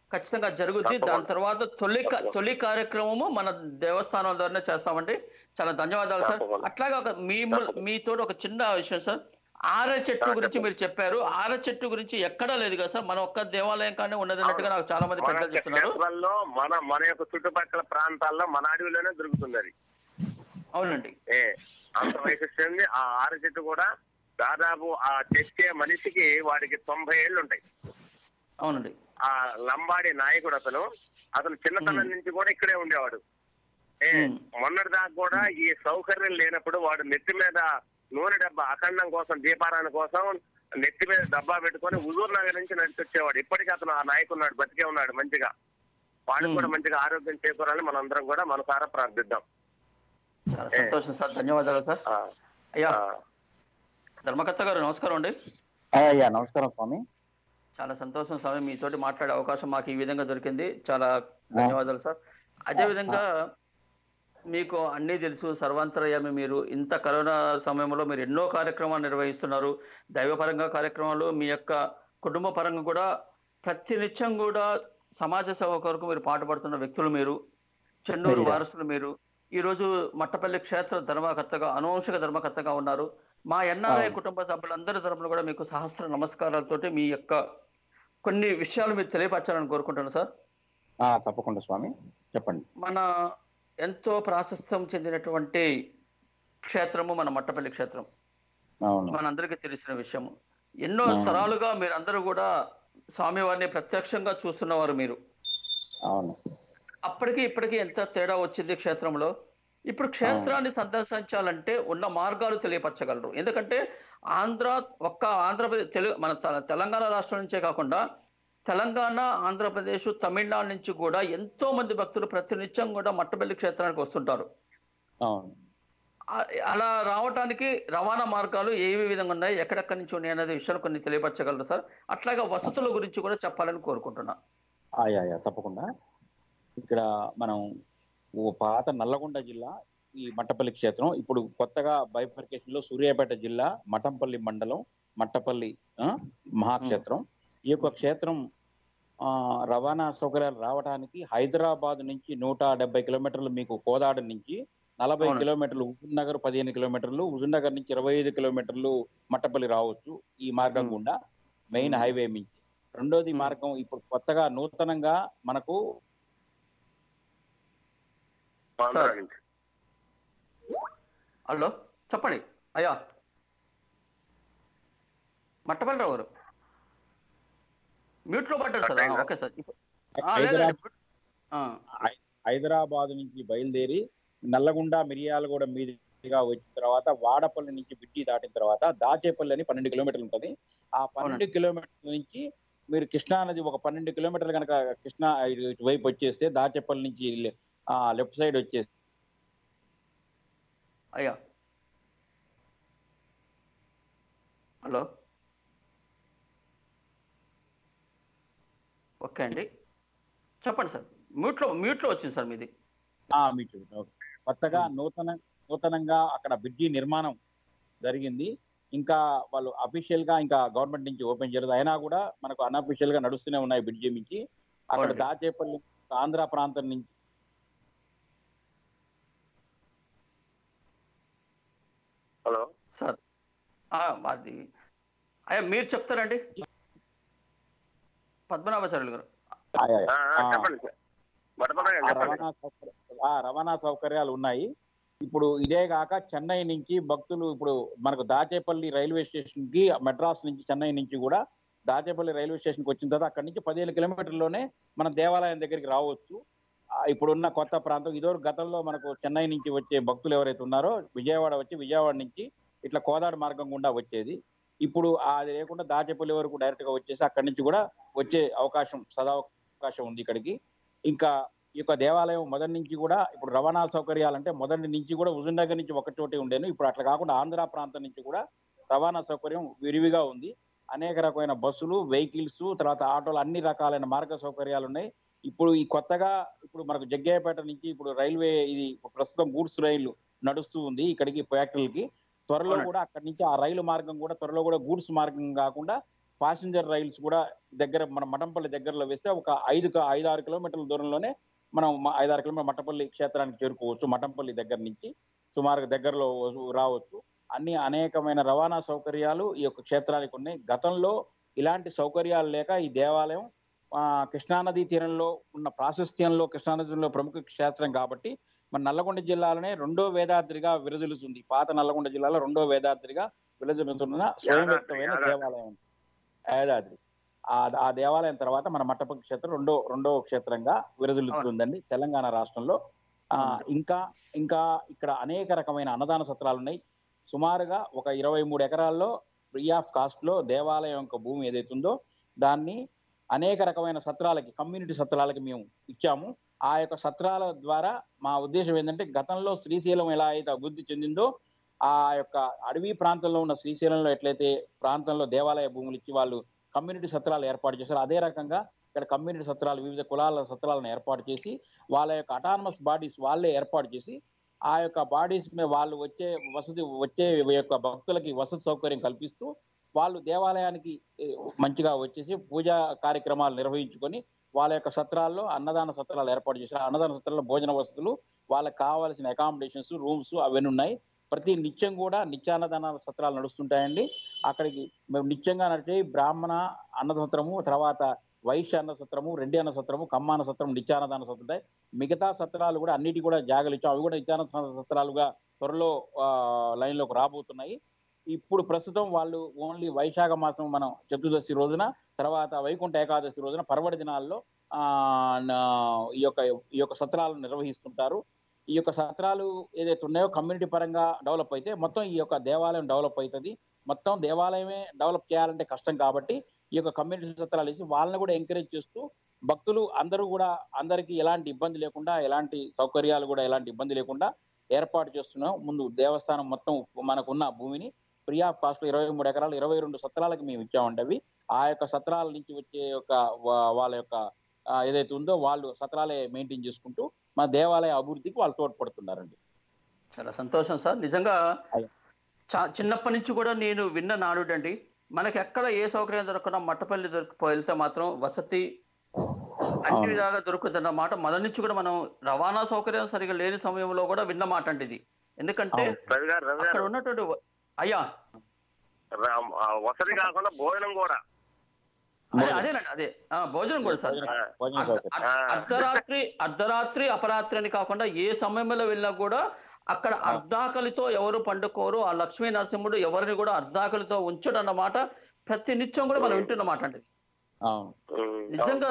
ఖచ్చితంగా జరుగుద్ది తప్పకుండా. దాని తర్వాత తొలి క- తప్పకుండా. తొలి కార్యక్రమము మన దేవస్థానం ద్వారానే చేస్తామండి చాలా ధన్యవాదాలు సార్ తప్పకుండా. అట్లాగే ఒక మీ తప్పకుండా. మీతో ఒక చిన్న విషయం సార్ ఆర చెట్టు ఆ, గురించి చెప్పండి. మీరు చెప్పారు ఆర చెట్టు గురించి ఎక్కడా లేదు కదా సార్ మన ఒక్క దేవాలయం కానీ ఉన్నది అన్నట్టుగా నాకు చాలా మంది మన పెద్దలు చెప్తున్నారు క్షేత్రాల్లో మన మన యొక్క చుట్టుపక్కల ప్రాంతాల్లో మన అడవిలోనే దొరుకుతుంది అది అవునండి ఏ అంత వైశిష్ట్యం ఆ ఆర చెట్టు కూడా దాదాపు ఆ తెచ్చే మనిషికి వాడికి తొంభై ఏళ్ళు ఉంటాయి అవునండి ఆ లంబాడి నాయకుడు అతను అతను చిన్నతనం మ్మ్. నుంచి కూడా ఇక్కడే ఉండేవాడు ఏ మ్మ్. మొన్నటి దాకా కూడా ఈ సౌకర్యం లేనప్పుడు వాడు నెత్తి మీద నూనె డబ్బా అఖండం కోసం దీపారాయణ కోసం నెత్తి మీద డబ్బా పెట్టుకొని హుజూర్ నగర్ నుంచి నడిచి వచ్చేవాడు ఇప్పటికీ అతను ఆ నాయకున్నాడు బతికే ఉన్నాడు మంచిగా వాడికి మ్మ్. కూడా మంచిగా ఆరోగ్యం చేకూరాలని మనందరం కూడా మనసారా ప్రార్థిద్దాం చాలా సంతోషం సార్ ధన్యవాదాలు సార్ ఆ, అయ్యా ఆ, ధర్మకర్త గారు నమస్కారం అండి ఆ, అయ్యా నమస్కారం స్వామి చాలా సంతోషం స్వామి మీతోటి మాట్లాడే అవకాశం మాకు ఈ విధంగా దొరికింది చాలా ధన్యవాదాలు సార్ అదే విధంగా మీకు అన్నీ తెలుసు సర్వాంతరయామి మీరు ఇంత కరోనా సమయంలో మీరు ఎన్నో కార్యక్రమాలు నిర్వహిస్తున్నారు దైవపరంగా కార్యక్రమాలు మీ యొక్క కుటుంబ పరంగా కూడా ప్రతినిత్యం కూడా సమాజ సేవ కొరకు మీరు పాటుపడుతున్న వ్యక్తులు మీరు చెన్నూరు అయ్యా. వారసులు మీరు ఈ రోజు మట్టపల్లి క్షేత్ర ధర్మకర్తగా అనువంశిక ధర్మకర్తగా ఉన్నారు మా ఎన్ఆర్ఐ అవును. కుటుంబ సభ్యులందరి తరపున కూడా మీకు సహస్ర నమస్కారాలతోటి మీ యొక్క కొన్ని విషయాలు మీరు తెలియపరచాలని కోరుకుంటున్నాను సార్ ఆ, తప్పకుండా స్వామి చెప్పండి మన ఎంతో ప్రాశస్త్యం చెందినటువంటి క్షేత్రము మన మట్టపల్లి క్షేత్రం అవును మనందరికీ తెలిసిన విషయము ఎన్నో అవును. తరాలుగా మీరు అందరూ కూడా స్వామివారిని ప్రత్యక్షంగా చూస్తున్నవారు మీరు అవును అప్పటికి ఇప్పటికి ఎంత తేడా వచ్చింది క్షేత్రంలో ఇప్పుడు క్షేత్రాన్ని సందర్శించాలంటే ఉన్న మార్గాలు తెలియపరచగలరు ఎందుకంటే ఆంధ్ర ఒక్క ఆంధ్రప్రదేశ్ తెలుగు మన తెల- తెలంగాణ రాష్ట్రం నుంచే కాకుండా తెలంగాణ ఆంధ్రప్రదేశ్ తమిళనాడు నుంచి కూడా ఎంతో మంది భక్తులు ప్రతినిత్యం కూడా మట్టబెల్లి క్షేత్రానికి వస్తుంటారు అవును ఆ- అలా రావడానికి రవాణా మార్గాలు ఏ విధంగా ఉన్నాయి ఎక్కడెక్కడి నుంచి ఉన్నాయి అనేది విషయాలు కొన్ని తెలియపరచగలరు సార్ అట్లాగే వసతుల గురించి కూడా చెప్పాలని కోరుకుంటున్నా ఆయా ఆయా తప్పకుండా ఇక్కడ మనం ఓ పాత నల్లగొండ జిల్లా ఈ మట్టపల్లి క్షేత్రం ఇప్పుడు కొత్తగా బైఫర్కేషన్ లో సూర్యాపేట జిల్లా మఠంపల్లి మండలం మట్టపల్లి ఆ, మహాక్షేత్రం ఈ యొక్క క్షేత్రం ఆ, రవాణా సౌకర్యాలు రావడానికి హైదరాబాద్ నుంచి నూట డెబ్బై కిలోమీటర్లు మీకు కోదాడ నుంచి నలభై అవును. కిలోమీటర్లు హుజూర్ నగర్ పదిహేను కిలోమీటర్లు హుజూర్ నగర్ నుంచి ఇరవై ఐదు కిలోమీటర్లు మట్టపల్లి రావచ్చు ఈ మార్గం మ్మ్. గుండా మెయిన్ మ్మ్. హైవే నుంచి రెండోది మ్మ్. మార్గం ఇప్పుడు కొత్తగా నూతనంగా మనకు ఆంధ్ర సార్. నుంచి హలో చెప్పండి అయ్యా మట్టపల్లి రావు గారు మ్యూట్ లో పడ్డారు సార్ ఆ, ఓకే సార్ ఇప్పుడు- ఆ, లేదు, లేదు, హైదరాబాద్ ఆ, హైదరాబాద్ నుంచి బయలుదేరి నల్లగొండ మిరియాలగూడ మీదుగా వచ్చిన తర్వాత వాడపల్లి నుంచి బిడ్డి దాటిన తర్వాత దాచేపల్లి అని పన్నెండు కిలోమీటర్లు ఉంటుంది ఆ పన్నెండు కిలోమీటర్ల నుంచి మీరు కృష్ణా నది ఒక పన్నెండు కిలోమీటర్లు కనుక కృష్ణా ఇటు- ఇటువైపు వచ్చేస్తే దాచేపల్లి నుంచి లెఫ్ట్ సైడ్ వచ్చేసి అయ్యా హలో ఓకే అండి చెప్పండి సార్ మ్యూట్లో మ్యూట్లో వచ్చింది సార్ మీది ఆ, మీకు ఓకే. కొత్తగా నూతన నూతనంగా అక్కడ బ్రిడ్జి నిర్మాణం జరిగింది ఇంకా వాళ్ళు అఫీషియల్ గా ఇంకా గవర్నమెంట్ నుంచి ఓపెన్ చేయలేదు అయినా కూడా మనకు అన్అఫీషియల్ గా నడుస్తూనే ఉన్నాయి బ్రిడ్జి నుంచి అక్కడ అవునండి. దాచేపల్లి ఆంధ్ర ప్రాంతం నుంచి హలో సార్ ఆ, అది అయ్యా మీరు చెప్తారండి పద్మనాభాచార్యులు గారు ఆయా, ఆ, ఆ, ఆ, చెప్పండి సార్ మడపడగా ఆ చెప్పండి రవాణా సౌకర్య- ఆ రవాణా సౌకర్యాలు ఉన్నాయి ఇప్పుడు ఇదే కాక చెన్నై నుంచి భక్తులు ఇప్పుడు మనకు దాచేపల్లి రైల్వే స్టేషన్ కి మెడ్రాస్ నుంచి చెన్నై నుంచి కూడా దాచేపల్లి రైల్వే స్టేషన్ కి వచ్చిన తర్వాత అక్కడి నుంచి పదిహేను కిలోమీటర్లోనే మన దేవాలయం దగ్గరికి రావచ్చు ఆ, ఇప్పుడున్న కొత్త ప్రాంతం ఇదివరకు గతంలో మనకు చెన్నై నుంచి వచ్చే భక్తులు ఎవరైతే ఉన్నారో విజయవాడ వచ్చి విజయవాడ నుంచి ఇట్లా కోదాడ మార్గం గుండా వచ్చేది ఇప్పుడు అది లేకుండా దాచేపల్లి వరకు డైరెక్ట్ గా వచ్చేసి అక్కడి నుంచి కూడా వచ్చే అవకాశం సదా అవకాశం ఉంది ఇక్కడికి ఇంకా ఈ యొక్క దేవాలయం మొదటి నుంచి కూడా ఇప్పుడు రవాణా సౌకర్యాలంటే మొదటి నుంచి కూడా హుజూర్నగర్ నుంచి ఒక చోటే ఉండేను ఇప్పుడు అట్లా కాకుండా ఆంధ్ర ప్రాంతం నుంచి కూడా రవాణా సౌకర్యం విరివిగా ఉంది అనేక రకమైన బస్సులు వెహికల్స్ తర్వాత ఆటోలు అన్ని రకాలైన మార్గ సౌకర్యాలు ఉన్నాయి ఇప్పుడు ఈ కొత్తగా ఇప్పుడు మనకు జగ్గయ్యపేట నుంచి ఇప్పుడు రైల్వే ఇది ప్రస్తుతం గూడ్స్ రైలు నడుస్తూ ఉంది ఇక్కడికి ఫ్యాక్టరీలకి త్వరలో అవునండి. కూడా అక్కడి నుంచి ఆ రైలు మార్గం కూడా త్వరలో కూడా గూడ్స్ మార్గం కాకుండా పాసింజర్ రైల్స్ కూడా దగ్గర మన మఠంపల్లి దగ్గరలో వేస్తే ఒక ఐదు క- ఐదు ఆరు కిలోమీటర్ల దూరంలోనే మనం మ- ఐదు ఆరు కిలోమీటర్ మఠంపల్లి క్షేత్రానికి చేరుకోవచ్చు మఠంపల్లి దగ్గర నుంచి సుమారుగా దగ్గరలో రావచ్చు అన్ని అనేకమైన రవాణా సౌకర్యాలు ఈ యొక్క క్షేత్రానికి ఉన్నాయి గతంలో ఇలాంటి సౌకర్యాలు లేక ఈ దేవాలయం ఆ, కృష్ణానదీ తీరంలో ఉన్న ప్రాశస్త్యంలో కృష్ణానదీ తీరంలో ప్రముఖ క్షేత్రం కాబట్టి మన నల్లగొండ జిల్లాలోనే రెండో వేదాద్రిగా విరజిల్లుతుంది పాత నల్లగొండ జిల్లాలో రెండో వేదాద్రిగా విరజిల్లుతున్న స్వయం వ్యక్తమైన యాదాద్రి. దేవాలయం యాదాద్రి ఆ ఆ దేవాలయం తర్వాత మన మట్టపల్లి క్షేత్రం రెండో రెండో క్షేత్రంగా విరజిల్లుతుందండి తెలంగాణ రాష్ట్రంలో ఆ ఇంకా ఇంకా ఇక్కడ అనేక రకమైన అన్నదాన సత్రాలు ఉన్నాయి సుమారుగా ఒక ఇరవై మూడు ఎకరాల్లో ఫ్రీ ఆఫ్ కాస్ట్ లో దేవాలయం యొక్క భూమి ఏదైతుందో దాన్ని అనేక రకమైన సత్రాలకి కమ్యూనిటీ సత్రాలకి మేము ఇచ్చాము ఆ యొక్క సత్రాల ద్వారా మా ఉద్దేశం ఏంటంటే గతంలో శ్రీశైలం ఎలా అయితే అభివృద్ధి చెందిందో ఆ యొక్క అడవి ప్రాంతంలో ఉన్న శ్రీశైలంలో ఎట్లయితే ప్రాంతంలో దేవాలయ భూములు ఇచ్చి వాళ్ళు కమ్యూనిటీ సత్రాలు ఏర్పాటు చేశారు అదే రకంగా ఇక్కడ కమ్యూనిటీ సత్రాలు వివిధ కులాల సత్రాలను ఏర్పాటు చేసి వాళ్ళ యొక్క అటానమస్ బాడీస్ వాళ్ళే ఏర్పాటు చేసి ఆ యొక్క బాడీస్ మీద వాళ్ళు వచ్చే వసతి వచ్చే యొక్క భక్తులకి వసతి సౌకర్యం కల్పిస్తూ వాళ్ళు దేవాలయానికి ఏ, మంచిగా వచ్చేసి పూజా కార్యక్రమాలు నిర్వహించుకొని వాళ్ళ యొక్క సత్రాల్లో అన్నదాన సత్రాలు ఏర్పాటు చేశారు అన్నదాన సత్రాల్లో భోజన వసతులు వాళ్ళకి కావాల్సిన అకామిడేషన్స్ రూమ్స్ అవన్నీ ఉన్నాయి ప్రతి నిత్యం కూడా నిత్యాన్నదాన సత్రాలు నడుస్తుంటాయండి అక్కడికి మేము నిత్యంగా నడిచే బ్రాహ్మణ అన్న సత్రము తర్వాత వైశ్య అన్న సత్రము రెడ్డి అన్న సత్రము కమ్మాన సత్రం నిత్యాన్నదాన సత్రం ఉంటాయి మిగతా సత్రాలు కూడా అన్నిటి కూడా జాగలు ఇచ్చాం అవి కూడా నిత్యాన్న సత్రాలుగా త్వరలో ఆ, లైన్లోకి రాబోతున్నాయి ఇప్పుడు ప్రస్తుతం వాళ్ళు ఓన్లీ వైశాఖ మాసం మనం చతుర్దశి రోజున తర్వాత వైకుంఠ ఏకాదశి రోజున పర్వడి దినాల్లో ఆ నా- ఈ యొక్క ఈ యొక్క సత్రాలను నిర్వహిస్తుంటారు ఈ యొక్క సత్రాలు ఏదైతే ఉన్నాయో కమ్యూనిటీ పరంగా డెవలప్ అయితే మొత్తం ఈ యొక్క దేవాలయం డెవలప్ అవుతుంది మొత్తం దేవాలయమే డెవలప్ చేయాలంటే కష్టం కాబట్టి ఈ యొక్క కమ్యూనిటీ సత్రాలు వేసి వాళ్ళని కూడా ఎంకరేజ్ చేస్తూ భక్తులు అందరూ కూడా అందరికీ ఎలాంటి ఇబ్బంది లేకుండా ఎలాంటి సౌకర్యాలు కూడా ఎలాంటి ఇబ్బంది లేకుండా ఏర్పాటు చేస్తున్నాం ముందు దేవస్థానం మొత్తం మనకున్న భూమిని ఫ్రీ ఆఫ్ కాస్ట్ ఇరవై మూడు ఎకరాలు ఇరవై రెండు సత్రాలకు మేము ఇచ్చామండి అవి ఆ యొక్క సత్రాల నుంచి వచ్చే యొక్క వా- వాళ్ళ యొక్క ఆ, ఏదైతే ఉందో వాళ్ళు సత్రాలే మెయింటైన్ చేసుకుంటూ మా దేవాలయ అభివృద్ధికి వాళ్ళు తోడ్పడుతున్నారండి చాలా సంతోషం సార్ నిజంగా అయ్యో. చా- చిన్నప్పటి నుంచి కూడా నేను విన్న నానుడండి మనకి ఎక్కడ ఏ సౌకర్యం దొరకకుండా మట్టపల్లి దొరికి వెళ్తే మాత్రం వసతి అన్ని అవును. విధాలుగా దొరుకుతున్న మాట మొదటి నుంచి కూడా మనం రవాణా సౌకర్యం సరిగా లేని సమయంలో కూడా విన్న మాట అండి ఇది ఎందుకంటే అవును. రవి గారు రవి అక్కడ గారు ఉన్నటువంటి వ- అయ్యా రా- ఆ వసతి కాకుండా భోజనం కూడా అదే అదేనండి అదే ఆ, భోజనం కూడా సార్ భోజన భోజన అర్ధ- సౌకర్యం అర్ధ- అర్ధరాత్రి అర్ధరాత్రి అపరాత్రి అని కాకుండా ఏ సమయంలో వెళ్ళినా కూడా అక్కడ ఆ. అర్ధాకలితో ఎవరు పండుకోరు ఆ లక్ష్మీ నరసింహుడు ఎవరిని కూడా అర్ధాకలితో ఉంచడు అన్నమాట ప్రతి నిత్యం కూడా మనం వింటున్నమాట అండి అవును ఉమ్, నిజంగా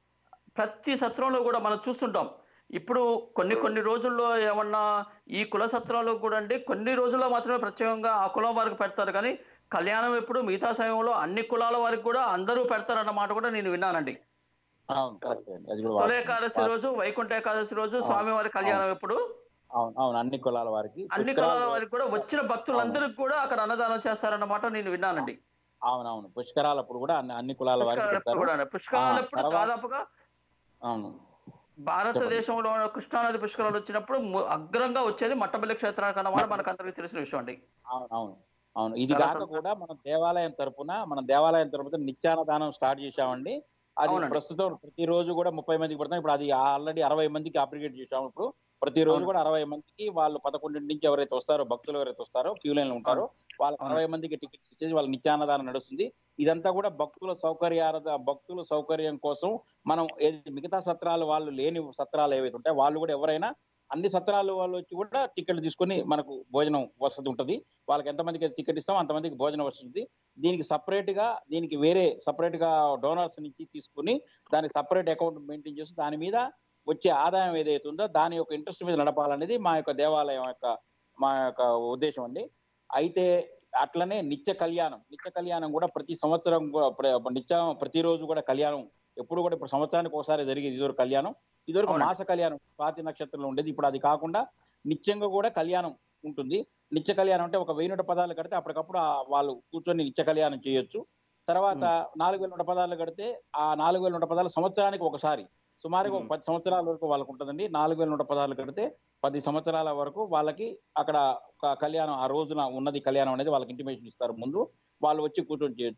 ప్రతి సత్రంలో కూడా మనం చూస్తుంటాం ఇప్పుడు కొన్ని కొన్ని రోజుల్లో ఏమన్నా ఈ కుల సత్రాలు కూడా అండి కొన్ని రోజుల్లో మాత్రమే ప్రత్యేకంగా ఆ కులం వారికి పెడతారు కానీ కళ్యాణం ఎప్పుడు మిగతా సమయంలో అన్ని కులాల వారికి కూడా అందరూ పెడతారన్న మాట కూడా నేను విన్నానండి అవును కరెక్ట్ అండి అది కూడా తొలి వాస్తవం. ఏకాదశి రోజు వైకుంఠ ఏకాదశి రోజు అవును. స్వామివారి కళ్యాణం ఎప్పుడు అవును అవును అన్ని కులాల వారికి అన్ని పుష్కరాలు- కులాల వారికి కూడా వచ్చిన భక్తులందరికీ కూడా అక్కడ అన్నదానం చేస్తారన్నమాట నేను విన్నానండి అవును అవును పుష్కరాలప్పుడు కూడా అన్ని అన్ని కులాల వారికి పుష్కరాలు ఎప్పుడు పెడతారు కూడా పుష్కరాలు ఆ, ఎప్పుడు తర్వాత- దాదాపుగా అవును భారతదేశంలో కృష్ణానది పుష్కరాలు వచ్చినప్పుడు ము- అగ్రంగా వచ్చేది మట్టపల్లి క్షేత్రానికి అన్నమాట మనకు అందరికీ తెలిసిన విషయం అండి అవును అవును అవును ఇది చాలా కాక సంతోషం. కూడా మనం దేవాలయం తరపున మన దేవాలయం తరపున నిత్యాన్నదానం స్టార్ట్ చేశామండి అది అవునండి. ప్రస్తుతం ప్రతిరోజు కూడా ముప్పై మందికి పడతాం ఇప్పుడు అది ఆల్రెడీ అరవై మందికి అప్లికేట్ చేశాము ఇప్పుడు ప్రతిరోజు అవును. కూడా అరవై మందికి వాళ్ళు పదకొండింటి నుంచి ఎవరైతే వస్తారో భక్తులు ఎవరైతే వస్తారో క్యూ లైన్ లో ఉంటారో వాళ్ళకి అవును. అరవై మందికి టికెట్స్ ఇచ్చేసి వాళ్ళ నిత్యాన్నదానం నడుస్తుంది ఇదంతా కూడా భక్తుల సౌకర్యార్థ భక్తుల సౌకర్యం కోసం మనం ఏది మిగతా సత్రాలు వాళ్ళు లేని సత్రాలు ఏవైతే ఉంటాయో వాళ్ళు కూడా ఎవరైనా అన్ని సత్రాలు వాళ్ళు వచ్చి కూడా టికెట్ తీసుకొని మనకు భోజనం వసతి ఉంటుంది వాళ్ళకి ఎంతమందికి టికెట్ ఇస్తాం అంతమందికి భోజనం వస్తుంది దీనికి సపరేట్ గా దీనికి వేరే సపరేట్ గా డోనర్స్ నుంచి తీసుకుని దానికి సపరేట్ అకౌంట్ మెయింటైన్ చేసి దాని మీద వచ్చే ఆదాయం ఏదైతే ఉందో దాని యొక్క ఇంట్రెస్ట్ మీద నడపాలనేది మా యొక్క దేవాలయం యొక్క మా యొక్క ఉద్దేశం అండి అయితే అట్లనే నిత్య కళ్యాణం నిత్య కళ్యాణం కూడా ప్రతి సంవత్సరం కూడా ప్ర- నిత్యం ప్రతిరోజు కూడా కళ్యాణం ఎప్పుడు కూడా ఇప్పుడు సంవత్సరానికి ఒకసారి జరిగేది ఇదివరకు కళ్యాణం ఇదివరకు అవునండి. మాస కళ్యాణం స్వాతి నక్షత్రంలో ఉండేది ఇప్పుడు అది కాకుండా నిత్యంగా కూడా కళ్యాణం ఉంటుంది నిత్య కళ్యాణం అంటే ఒక వెయ్యి నూట పదాలు కడితే అప్పటికప్పుడు ఆ వాళ్ళు కూర్చొని నిత్య కళ్యాణం చేయొచ్చు తర్వాత నాలుగు వేల నూట పదాలు కడితే ఆ నాలుగు వేల నూట పదాలు సంవత్సరానికి ఒకసారి సుమారుగా ఒక మ్మ్. పది సంవత్సరాల వరకు వాళ్ళకు ఉంటుందండి నాలుగు వేల నూట పదాలు కడితే పది సంవత్సరాల వరకు వాళ్ళకి అక్కడ ఒక కళ్యాణం ఆ రోజున ఉన్నది కళ్యాణం అనేది వాళ్ళకి ఇంటిమేషన్ ఇస్తారు ముందు వాళ్ళు వచ్చి కూర్చొని చేయొచ్చు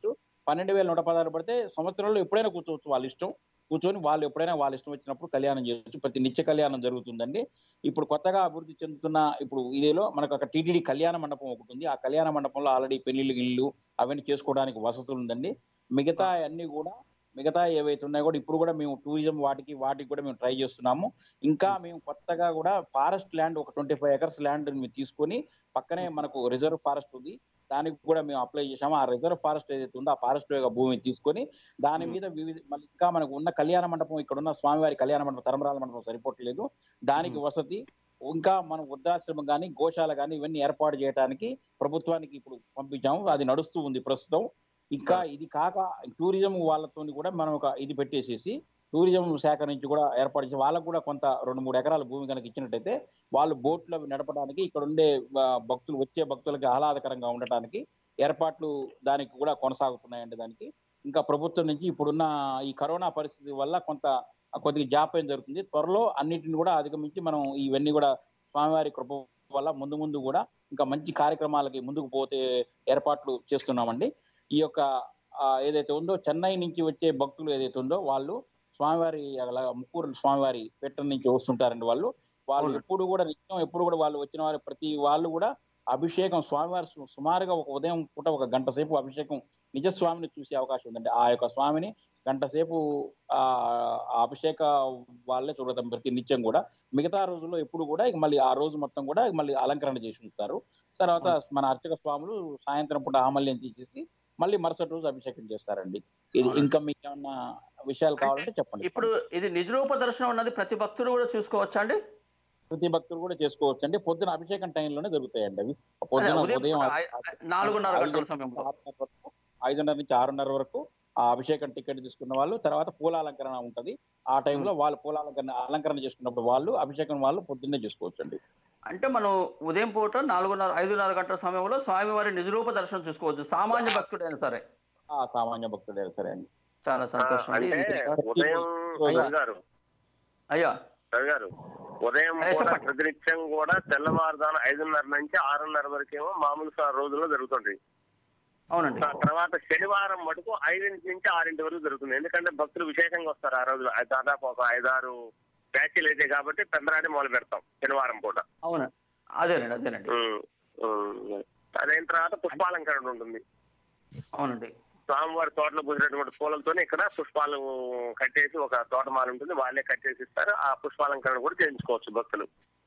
పన్నెండు వేల నూట పదహారు పడితే సంవత్సరంలో ఎప్పుడైనా కూర్చోవచ్చు వాళ్ళ ఇష్టం కూర్చొని వాళ్ళు ఎప్పుడైనా వాళ్ళ ఇష్టం వచ్చినప్పుడు కళ్యాణం చేయొచ్చు ప్రతి నిత్య కళ్యాణం జరుగుతుందండి ఇప్పుడు కొత్తగా అభివృద్ధి చెందుతున్న ఇప్పుడు ఇదేలో మనకు ఒక టీటీడీ కళ్యాణ మండపం ఒకటి ఉంది ఆ కళ్యాణ మండపంలో ఆల్రెడీ పెళ్లిళ్ళు ఇల్లు అవన్నీ చేసుకోవడానికి వసతులు ఉందండి మిగతా అన్ని కూడా మిగతా ఏవైతే ఉన్నాయో కూడా ఇప్పుడు కూడా మేము టూరిజం వాటికి వాటికి కూడా మేము ట్రై చేస్తున్నాము ఇంకా మేము కొత్తగా కూడా ఫారెస్ట్ ల్యాండ్ ఒక ట్వంటీ ఫైవ్ ఎకర్స్ ల్యాండ్ మేము తీసుకొని పక్కనే మనకు రిజర్వ్ ఫారెస్ట్ ఉంది దానికి కూడా మేము అప్లై చేసాము ఆ రిజర్వ్ ఫారెస్ట్ ఏదైతే ఉందో ఆ ఫారెస్ట్ యొక్క భూమిని తీసుకొని దాని Hmm. మీద వివిధ మళ్ళీ ఇంకా మనకు ఉన్న కళ్యాణ మండపం ఇక్కడ ఉన్న స్వామివారి కళ్యాణ మండపం తరమరాల మండపం సరిపోవట్లేదు దానికి Hmm. వసతి ఇంకా మనం వృద్ధాశ్రమం కానీ గోశాల కానీ ఇవన్నీ ఏర్పాటు చేయడానికి ప్రభుత్వానికి ఇప్పుడు పంపించాము అది నడుస్తూ ఉంది ప్రస్తుతం ఇంకా ఇది కాక టూరిజం వాళ్ళతో కూడా మనం ఒక ఇది పెట్టేసేసి టూరిజం శాఖ నుంచి కూడా ఏర్పాటు చేసి వాళ్ళకు కూడా కొంత రెండు మూడు ఎకరాల భూమి కనుక ఇచ్చినట్టయితే వాళ్ళు బోట్లు అవి నడపడానికి ఇక్కడ ఉండే ఆ, భక్తులు వచ్చే భక్తులకి ఆహ్లాదకరంగా ఉండటానికి ఏర్పాట్లు దానికి కూడా కొనసాగుతున్నాయండి దానికి ఇంకా ప్రభుత్వం నుంచి ఇప్పుడున్న ఈ కరోనా పరిస్థితి వల్ల కొంత కొద్దిగా జాప్యం జరుగుతుంది త్వరలో అన్నిటిని కూడా అధిగమించి మనం ఇవన్నీ కూడా స్వామివారి కృప వల్ల ముందు ముందు కూడా ఇంకా మంచి కార్యక్రమాలకి ముందుకు పోతే ఏర్పాట్లు చేస్తున్నామండి ఈ యొక్క ఆ, ఏదైతే ఉందో చెన్నై నుంచి వచ్చే భక్తులు ఏదైతే ఉందో వాళ్ళు స్వామివారి అలా ముక్కూరు స్వామివారి పెట్ట నుంచి వస్తుంటారండి వాళ్ళు వాళ్ళు అవును. ఎప్పుడు కూడా నిత్యం ఎప్పుడు కూడా వాళ్ళు వచ్చిన వారు ప్రతి వాళ్ళు కూడా అభిషేకం స్వామివారి సు- సుమారుగా ఒక ఉదయం పూట ఒక గంట సేపు అభిషేకం నిజ స్వామిని చూసే అవకాశం ఉందండి ఆ యొక్క స్వామిని గంట సేపు ఆ ఆ అభిషేక వాళ్ళే చూడతాం ప్రతి నిత్యం కూడా మిగతా రోజుల్లో ఎప్పుడు కూడా ఇక మళ్ళీ ఆ రోజు మొత్తం కూడా మళ్ళీ అలంకరణ చేసి ఉంచుతారు తర్వాత మన అర్చక స్వాములు సాయంత్రం పూట ఆమల్యం తీసేసి మళ్ళీ మరుసటి రోజు అభిషేకం చేస్తారండి ఇది అవునండి. ఇంకా మీకు ఏమన్నా విషయాలు కావాలంటే చెప్పండి ఇప్పుడు ఇది నిజరూప దర్శనం అన్నది ప్రతి భక్తుడు కూడా చూసుకోవచ్చా అండి ప్రతి భక్తులు కూడా చేసుకోవచ్చు అండి పొద్దున అభిషేకం టైంలోనే దొరుకుతాయండి అవి అదే, పొద్దున ఉదయం ఉదయం పూట ఐ- ఐ- నాలుగున్నర గంటల సమయంలో ఆరున్నర వరకు ఐదున్నర నుంచి ఆరున్నర వరకు ఆ అభిషేకం టికెట్ తీసుకున్న వాళ్ళు తర్వాత పూల అలంకరణ ఉంటది ఆ టైంలో వాళ్ళు పూల అలంకరణ అలంకరణ చేసుకున్నప్పుడు వాళ్ళు అభిషేకం వాళ్ళు పొద్దున్నే చేసుకోవచ్చు అండి అంటే మనం ఉదయం పూట నాలుగున్నర ఐదున్నర గంటల సమయంలో స్వామివారి నిజరూప దర్శనం చూసుకోవచ్చు సామాన్య భక్తుడైనా సరే ఆ సామాన్య భక్తుడే సరే అండి చాలా సంతోషం అండి అంటే ఇది- ఉదయం అయ్యా. రవి గారు అయ్యా రవి గారు ఉదయం ఏ, కూడా చెప్పండి. ప్రతినిత్యం కూడా తెల్లవారుదాన ఐదున్నర నుంచి ఆరున్నర వరకేమో మామూలు సా- రోజుల్లో జరుగుతుంది అవునండి ఆ తర్వాత శనివారం మటుకు ఐదింటి నుంచి ఆరింటి వరకు జరుగుతుంది ఎందుకంటే భక్తులు విశేషంగా వస్తారు ఆ రోజు అది దాదాపు ఒక ఐదారు బ్యాచ్లు అయితే కాబట్టి పెద్దనాటి మొదలు పెడతాం శనివారం పూట అవును అదేనండి అదేనండి ఉమ్, ఉమ్. అదైన తర్వాత పుష్పాలంకరణ ఉంటుంది అవునండి స్వామివారి తోటలో కుదిరినటువంటి పూలతోనే ఇక్కడ పుష్పాలు కట్టేసి ఒక తోటమాల ఉంటుంది వాళ్ళే కట్టేసి ఇస్తారు ఆ పుష్పాలంకరణ కూడా చేయించుకోవచ్చు భక్తులు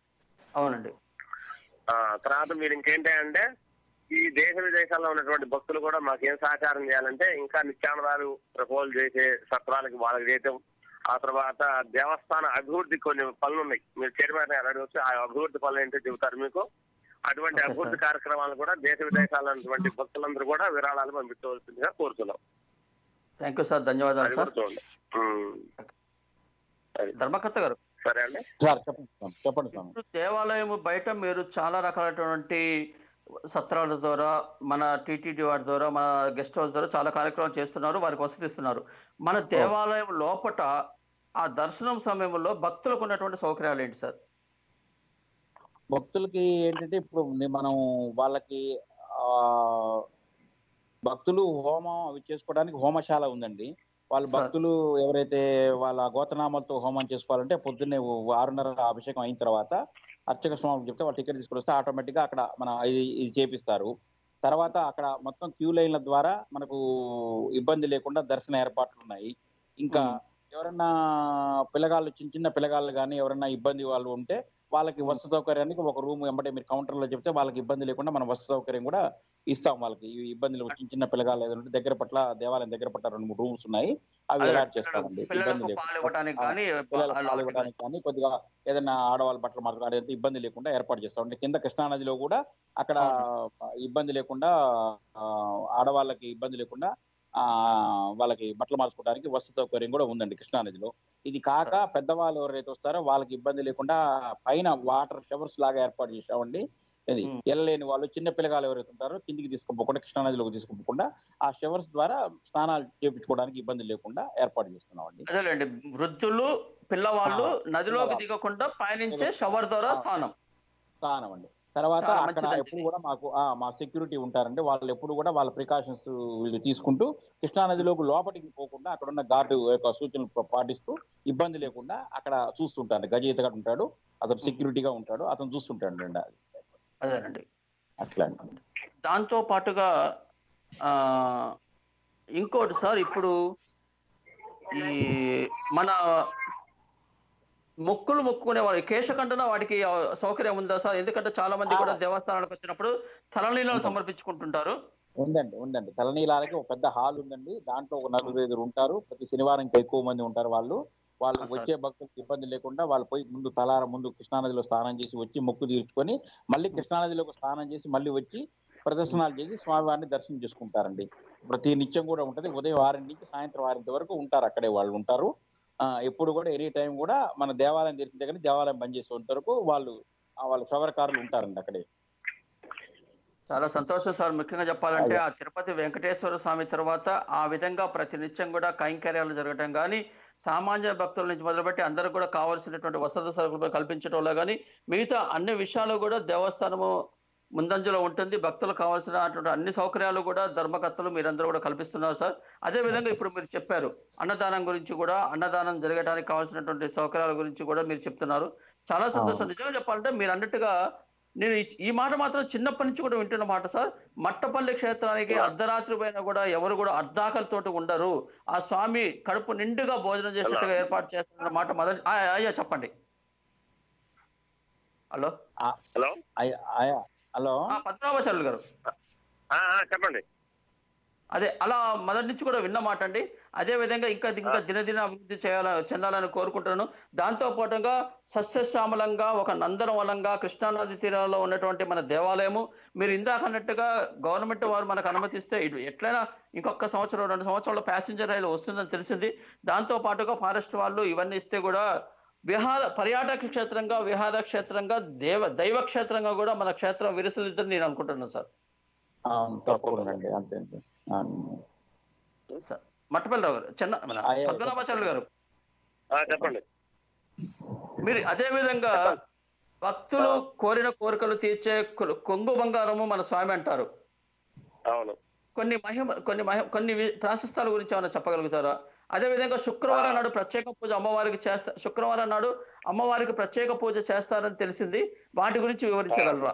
అవునండి ఆ తర్వాత మీరు ఇంకేంటి అంటే ఈ దేశ విదేశాల్లో ఉన్నటువంటి భక్తులు కూడా మాకేం సహకారం చేయాలంటే ఇంకా నిత్యానందాలు ప్రపోజల్ చేసే సత్రాలకి వాళ్ళకి చేయటం ఆ తర్వాత దేవస్థాన అభివృద్ధి కొన్ని పనులు ఉన్నాయి మీరు చైర్మన్ గారు అడగవచ్చు ఆ అభివృద్ధి పనులు ఏంటో చెబుతారు మీకు అటువంటి Okay, అభివృద్ధి sir. కార్యక్రమాలు కూడా దేశ విదేశాల్లో ఉన్నటువంటి భక్తులందరూ కూడా విరాళాలు పంపించవలసిందిగా కోరుతున్నాం థ్యాంక్ యూ సార్ ధన్యవాదాలు అది సార్ కూడా చూడండి ఉమ్. ధర్మకర్త గారు సరే అండి సార్ చెప్పండి స్వామి చెప్పండి స్వామి ఇప్పుడు దేవాలయం బయట మీరు చాలా రకాలైనటువంటి సత్రాల ద్వారా మన టీటీడీ వారి ద్వారా మన గెస్ట్ హౌస్ ద్వారా చాలా కార్యక్రమాలు చేస్తున్నారు వారికి వసతి ఇస్తున్నారు మన దేవాలయం లోపట ఆ దర్శనం సమయంలో భక్తులకు ఉన్నటువంటి సౌకర్యాలు ఏంటి సార్ భక్తులకి ఏంటంటే ఇప్పుడు ని- మనం వాళ్ళకి ఆ భక్తులు హోమం అవి చేసుకోవడానికి హోమశాల ఉందండి వాళ్ళ సార్. భక్తులు ఎవరైతే వాళ్ళ గోతనామాలతో హోమం చేసుకోవాలంటే పొద్దున్నే ఓ- ఆరున్నర అభిషేకం అయిన తర్వాత అర్చక స్వామికి చెప్తే వాళ్ళు టికెట్ తీసుకొని వస్తే ఆటోమేటిక్ గా అక్కడ మన ఇది ఇది చేపిస్తారు తర్వాత అక్కడ మొత్తం క్యూ లైన్ల ద్వారా మనకు ఇబ్బంది లేకుండా దర్శన ఏర్పాట్లు ఉన్నాయి ఇంకా మ్మ్. ఎవరన్నా పిల్లగాళ్ళు చిన్న చిన్న పిల్లగాళ్ళు కానీ ఎవరన్నా ఇబ్బంది వాళ్ళు ఉంటే వాళ్ళకి వసతి సౌకర్యానికి ఒక రూమ్ వెంబడే మీరు కౌంటర్ లో చెప్తే వాళ్ళకి ఇబ్బంది లేకుండా మనం వసతి సౌకర్యం కూడా ఇస్తాం వాళ్ళకి ఈ ఇబ్బందులు చిన్న చిన్న పిల్లగాళ్ళు ఏదైనా ఉంటే దగ్గర పట్ల దేవాలయం దగ్గర పట్ల రెండు మూడు రూమ్స్ ఉన్నాయి అవి అదే, అలాట్ చేస్తామండి ఇబ్బంది పిల్లలకు లేకుండా పాలు ఇవ్వడానికి కానీ పిల్లలకు అలా- పాలు ఇవ్వడానికి కానీ కొద్దిగా ఏదైనా ఆడవాళ్ళ బట్టలు మార్చడానికి ఇబ్బంది లేకుండా ఏర్పాటు చేస్తాం అంటే కింద కృష్ణానదిలో కూడా అక్కడ ఇబ్బంది లేకుండా ఆ, ఆడవాళ్ళకి ఇబ్బంది లేకుండా ఆ వాళ్ళకి బట్టలు మార్చుకోవడానికి వసతి సౌకర్యం కూడా ఉందండి కృష్ణానదిలో ఇది కాక పెద్దవాళ్ళు ఎవరైతే వస్తారో వాళ్ళకి ఇబ్బంది లేకుండా పైన వాటర్ షవర్స్ లాగా ఏర్పాటు చేసామండి ఇది మ్మ్. వెళ్ళలేని వాళ్ళు చిన్న పిల్లగాలు ఎవరైతే ఉంటారో కిందికి తీసుకుపోకుండా కృష్ణానదిలోకి తీసుకుపోకుండా ఆ షవర్స్ ద్వారా స్నానాలు చేపించుకోవడానికి ఇబ్బంది లేకుండా ఏర్పాటు చేస్తున్నామండి అదేలేండి వృద్ధులు పిల్లవాళ్ళు ఆ, నదిలోకి పిల్లవాళ్ళు. దిగకుండా పయనించే షవర్ ద్వారా ఆ. స్నానం స్నానం అండి తర్వాత చాలా అక్కడ మంచిదండి. ఎప్పుడు కూడా మాకు ఆ, మా సెక్యూరిటీ ఉంటారండి వాళ్ళు ఎప్పుడు కూడా వాళ్ళ ప్రికాషన్స్ వీళ్ళు తీసుకుంటూ కృష్ణానదిలోకి లోపలికి పోకుండా అక్కడ ఉన్న గార్డు యొక్క సూచనలు పాటిస్తూ ఇబ్బంది లేకుండా అక్కడ చూస్తుంటారు గజ ఈతగాడు ఉంటాడు అతను సెక్యూరిటీగా ఉంటాడు అతను చూస్తుంటాడు అండి అదేనండి అట్లా అండి దాంతో పాటుగా ఆ ఇంకోటి సార్ ఇప్పుడు ఈ మన మొక్కులు మొక్కుకునే వాడు కేశకంఠన వాడికి ఆ సౌకర్యం ఉందా సార్ ఎందుకంటే చాలా మంది కూడా దేవస్థానాలకు వచ్చినప్పుడు తలనీలను సమర్పించుకుంటుంటారు ఉందండి ఉందండి తలనీలాలకి ఒక పెద్ద హాల్ ఉందండి దాంట్లో ఒక నలుగురు ఐదుగురు ఉంటారు ప్రతి శనివారం ఇంకా ఎక్కువ మంది ఉంటారు వాళ్ళు వాళ్ళు ఆ, సార్. వచ్చే భక్తులకు ఇబ్బంది లేకుండా వాళ్ళు పోయి ముందు తలార ముందు కృష్ణానదిలో స్నానం చేసి వచ్చి మొక్కు తీర్చుకొని మళ్ళీ కృష్ణానదిలోకి స్నానం చేసి మళ్ళీ వచ్చి ప్రదర్శనాలు చేసి స్వామివారిని దర్శనం చేసుకుంటారండి ప్రతి నిత్యం కూడా ఉంటది ఉదయం ఆరింటి నుంచి సాయంత్రం ఆరింటి వరకు ఉంటారు అక్కడే వాళ్ళు ఉంటారు ఆ, ఎప్పుడు కూడా ఎనీ టైం కూడా మన దేవాలయం తెరిచిన దగ్గర దేవాలయం బంద్ చేసేంత వరకు వాళ్ళు ఆ, వాళ్ళ సవరకారులు ఉంటారండి అక్కడే చాలా సంతోషం సార్ ముఖ్యంగా చెప్పాలంటే ఆ తిరుపతి వెంకటేశ్వర స్వామి తర్వాత ఆ విధంగా ప్రతి నిత్యం కూడా కైంకర్యాలు జరగటం కానీ సామాన్య భక్తుల నుంచి మొదలుపెట్టి అందరూ కూడా కావాల్సినటువంటి వసతి సరుకులు కల్పించడంలో కానీ మిగతా అన్ని విషయాలు కూడా దేవస్థానము ముందంజలో ఉంటుంది భక్తులకు కావాల్సినటువంటి అన్ని సౌకర్యాలు కూడా ధర్మకర్తలు మీరందరూ కూడా కల్పిస్తున్నారు సార్ అదే విధంగా ఇప్పుడు మీరు చెప్పారు అన్నదానం గురించి కూడా అన్నదానం జరగడానికి కావాల్సినటువంటి సౌకర్యాల గురించి కూడా మీరు చెప్తున్నారు చాలా సంతోషం నిజంగా చెప్పాలంటే మీరు అన్నట్టుగా నేను ఈ- ఈ మాట మాత్రం చిన్నప్పటి నుంచి కూడా వింటున్న మాట సార్ మట్టపల్లి క్షేత్రానికి అర్ధరాత్రి పైన కూడా ఎవరు కూడా అర్ధాకలతోటి ఉండరు ఆ స్వామి కడుపు నిండుగా భోజనం చేసేట్టుగా ఏర్పాటు చేస్తున్న మాట మొదటి ఆ, అయ్యా చెప్పండి హలో హలో అయ్య- అయ్య, హలో ఆ, పద్మనాభాచార్యులు గారు ఆ, ఆ, చెప్పండి అదే అలా మొదటి నుంచి కూడా విన్న మాట అండి అదే విధంగా ఇంకా ఇంకా దినదిన అభివృద్ధి చేయాల చెందాలని కోరుకుంటున్నాను దాంతో పాటుగా సస్యశ్యామలంగా ఒక నందనవనంగా కృష్ణానది తీరాల్లో ఉన్నటువంటి మన దేవాలయము మీరు ఇందాక అన్నట్టుగా గవర్నమెంట్ వారు మనకు అనుమతిస్తే ఇటు ఎట్లయినా ఇంకొక సంవత్సరం రెండు సంవత్సరాల్లో ప్యాసింజర్ రైలు వస్తుందని తెలిసింది దాంతో పాటుగా ఫారెస్ట్ వాళ్ళు ఇవన్నీ ఇస్తే కూడా విహార పర్యాటక క్షేత్రంగా విహార క్షేత్రంగా దేవ దైవ క్షేత్రంగా కూడా మన క్షేత్రం విరుసుదిద్దని నేను అనుకుంటున్నాను సార్ అవును, తప్పకుండా అండి అంతే అంతే అవును. సార్ మట్టపల్లిరావు గారు చిన్న మన అయ్యా. పద్మనాభాచార్యులు గారు ఆ, చెప్పండి మీరు అదే విధంగా భక్తులు కోరిన కోరికలు తీర్చే కొ- కొంగు బంగారము మన స్వామి అంటారు అవును కొన్ని మహిమ కొన్ని మహిమ కొన్ని వి- ప్రాశస్తాల గురించి ఏమైనా చెప్పగలుగుతారా అదే విధంగా శుక్రవారం నాడు ప్రత్యేక పూజ అమ్మవారికి చేస్తా శుక్రవారం నాడు అమ్మవారికి ప్రత్యేక పూజ చేస్తారని తెలిసింది వాటి గురించి వివరించగలరా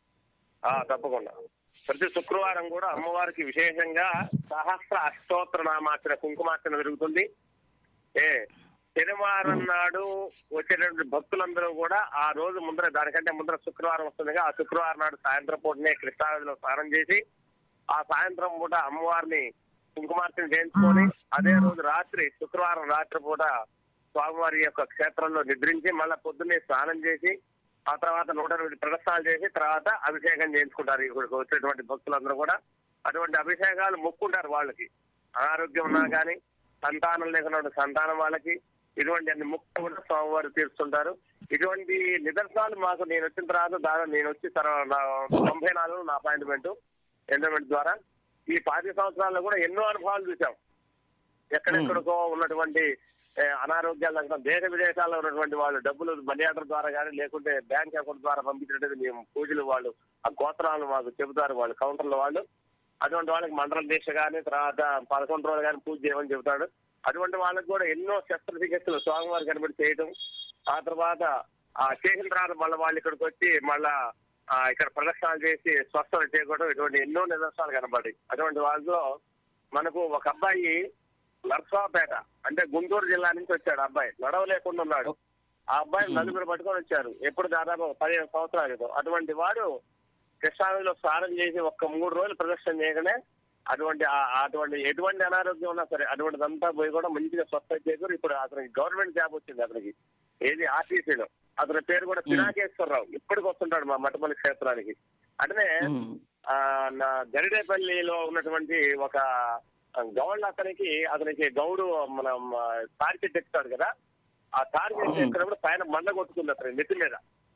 ఆ తప్పకుండా ప్రతి శుక్రవారం కూడా అమ్మవారికి విశేషంగా సహస్ర అష్టోత్తర నామార్చన కుంకుమార్చన జరుగుతుంది ఏ శనివారం నాడు వచ్చేటువంటి భక్తులందరూ కూడా ఆ రోజు ముందర దానికంటే ముందర శుక్రవారం వస్తుందిగా ఆ శుక్రవారం నాడు సాయంత్రం పూటనే కృష్ణానదిలో స్నానం చేసి ఆ సాయంత్రం పూట అమ్మవారిని కుంకుమార్చన చేయించుకొని అదే రోజు రాత్రి శుక్రవారం రాత్రి పూట స్వామివారి యొక్క క్షేత్రంలో నిద్రించి మళ్ళా పొద్దున్నే స్నానం చేసి ఆ తర్వాత నూట ఎనిమిది ప్రదర్శనలు చేసి తర్వాత అభిషేకం చేయించుకుంటారు ఇక్కడికి వచ్చేటువంటి భక్తులందరూ కూడా అటువంటి అభిషేకాలు మొక్కుంటారు వాళ్ళకి అనారోగ్యం ఉన్నా కానీ సంతానం లేకుండా సంతానం వాళ్ళకి ఇటువంటి అన్ని మొక్కు కూడా స్వామివారు తీరుస్తుంటారు ఇటువంటి నిదర్శనాలు మాకు నేను వచ్చిన తర్వాత దాదాపు నేను వచ్చి తర్వాత నా తొంభై నాలుగు నా అపాయింట్మెంట్ ఎండోమెంట్ ద్వారా ఈ పాతి సంవత్సరాల్లో కూడా ఎన్నో అనుభవాలు చూసాం ఎక్కడెక్కడికో ఉన్నటువంటి ఏ, అనారోగ్యాలు తగ్గడం దేశ విదేశాల్లో ఉన్నటువంటి వాళ్ళు డబ్బులు మర్యాదల ద్వారా కానీ లేకుంటే బ్యాంక్ అకౌంట్ ద్వారా పంపించినట్టు మేము పూజలు వాళ్ళు ఆ గోత్రాలు మాకు చెబుతారు వాళ్ళు కౌంటర్ల వాళ్ళు అటువంటి వాళ్ళకి మండల దీక్ష కానీ తర్వాత పదకొండు రోజులు కానీ పూజ చేయమని చెబుతాడు అటువంటి వాళ్ళకి కూడా ఎన్నో శస్త్రచికిత్సలు స్వామివారి కనబడి చేయడం ఆ తర్వాత ఆ చేసిన తర్వాత మళ్ళీ వాళ్ళు ఇక్కడికి వచ్చి మళ్ళా ఆ, ఇక్కడ ప్రదర్శనలు చేసి స్వస్థత చేయకూడదు ఇటువంటి ఎన్నో నిదర్శనాలు కనబడి అటువంటి వాళ్ళలో మనకు ఒక అబ్బాయి నర్సాపేట అంటే గుంటూరు జిల్లా నుంచి వచ్చాడు అబ్బాయి నడవలేకుండా ఉన్నాడు ఆ అబ్బాయి నలుగురు పట్టుకొని వచ్చారు ఎప్పుడు దాదాపు ఒక పదిహేను సంవత్సరాల క్రితం అటువంటి వాడు కృష్ణానదిలో స్నానం చేసి ఒక్క మూడు రోజులు ప్రదర్శన చేయగానే అటువంటి ఆ- అటువంటి ఎటువంటి అనారోగ్యం ఉన్నా సరే అటువంటిదంతా పోయి కూడా మంచిగా స్వస్థ చేకూరు ఇప్పుడు అతనికి గవర్నమెంట్ జాబ్ వచ్చింది అతనికి ఏది ఆర్టీసీలో అతని పేరు కూడా పినాకేశ్వరరావు ఇప్పటికి వస్తుంటాడు మా మఠపల్లి క్షేత్రానికి అట్లనే ఆ నా గరిడేపల్లిలో ఉన్నటువంటి ఒక గౌడ్ అతనికి అతనికి గౌడు మన టార్గెట్ ఎక్కుతాడు కదా ఆ టార్గెట్ ఎక్కినప్పుడు పైన మండ కొట్టుకుంది అతని నెత్తి మీద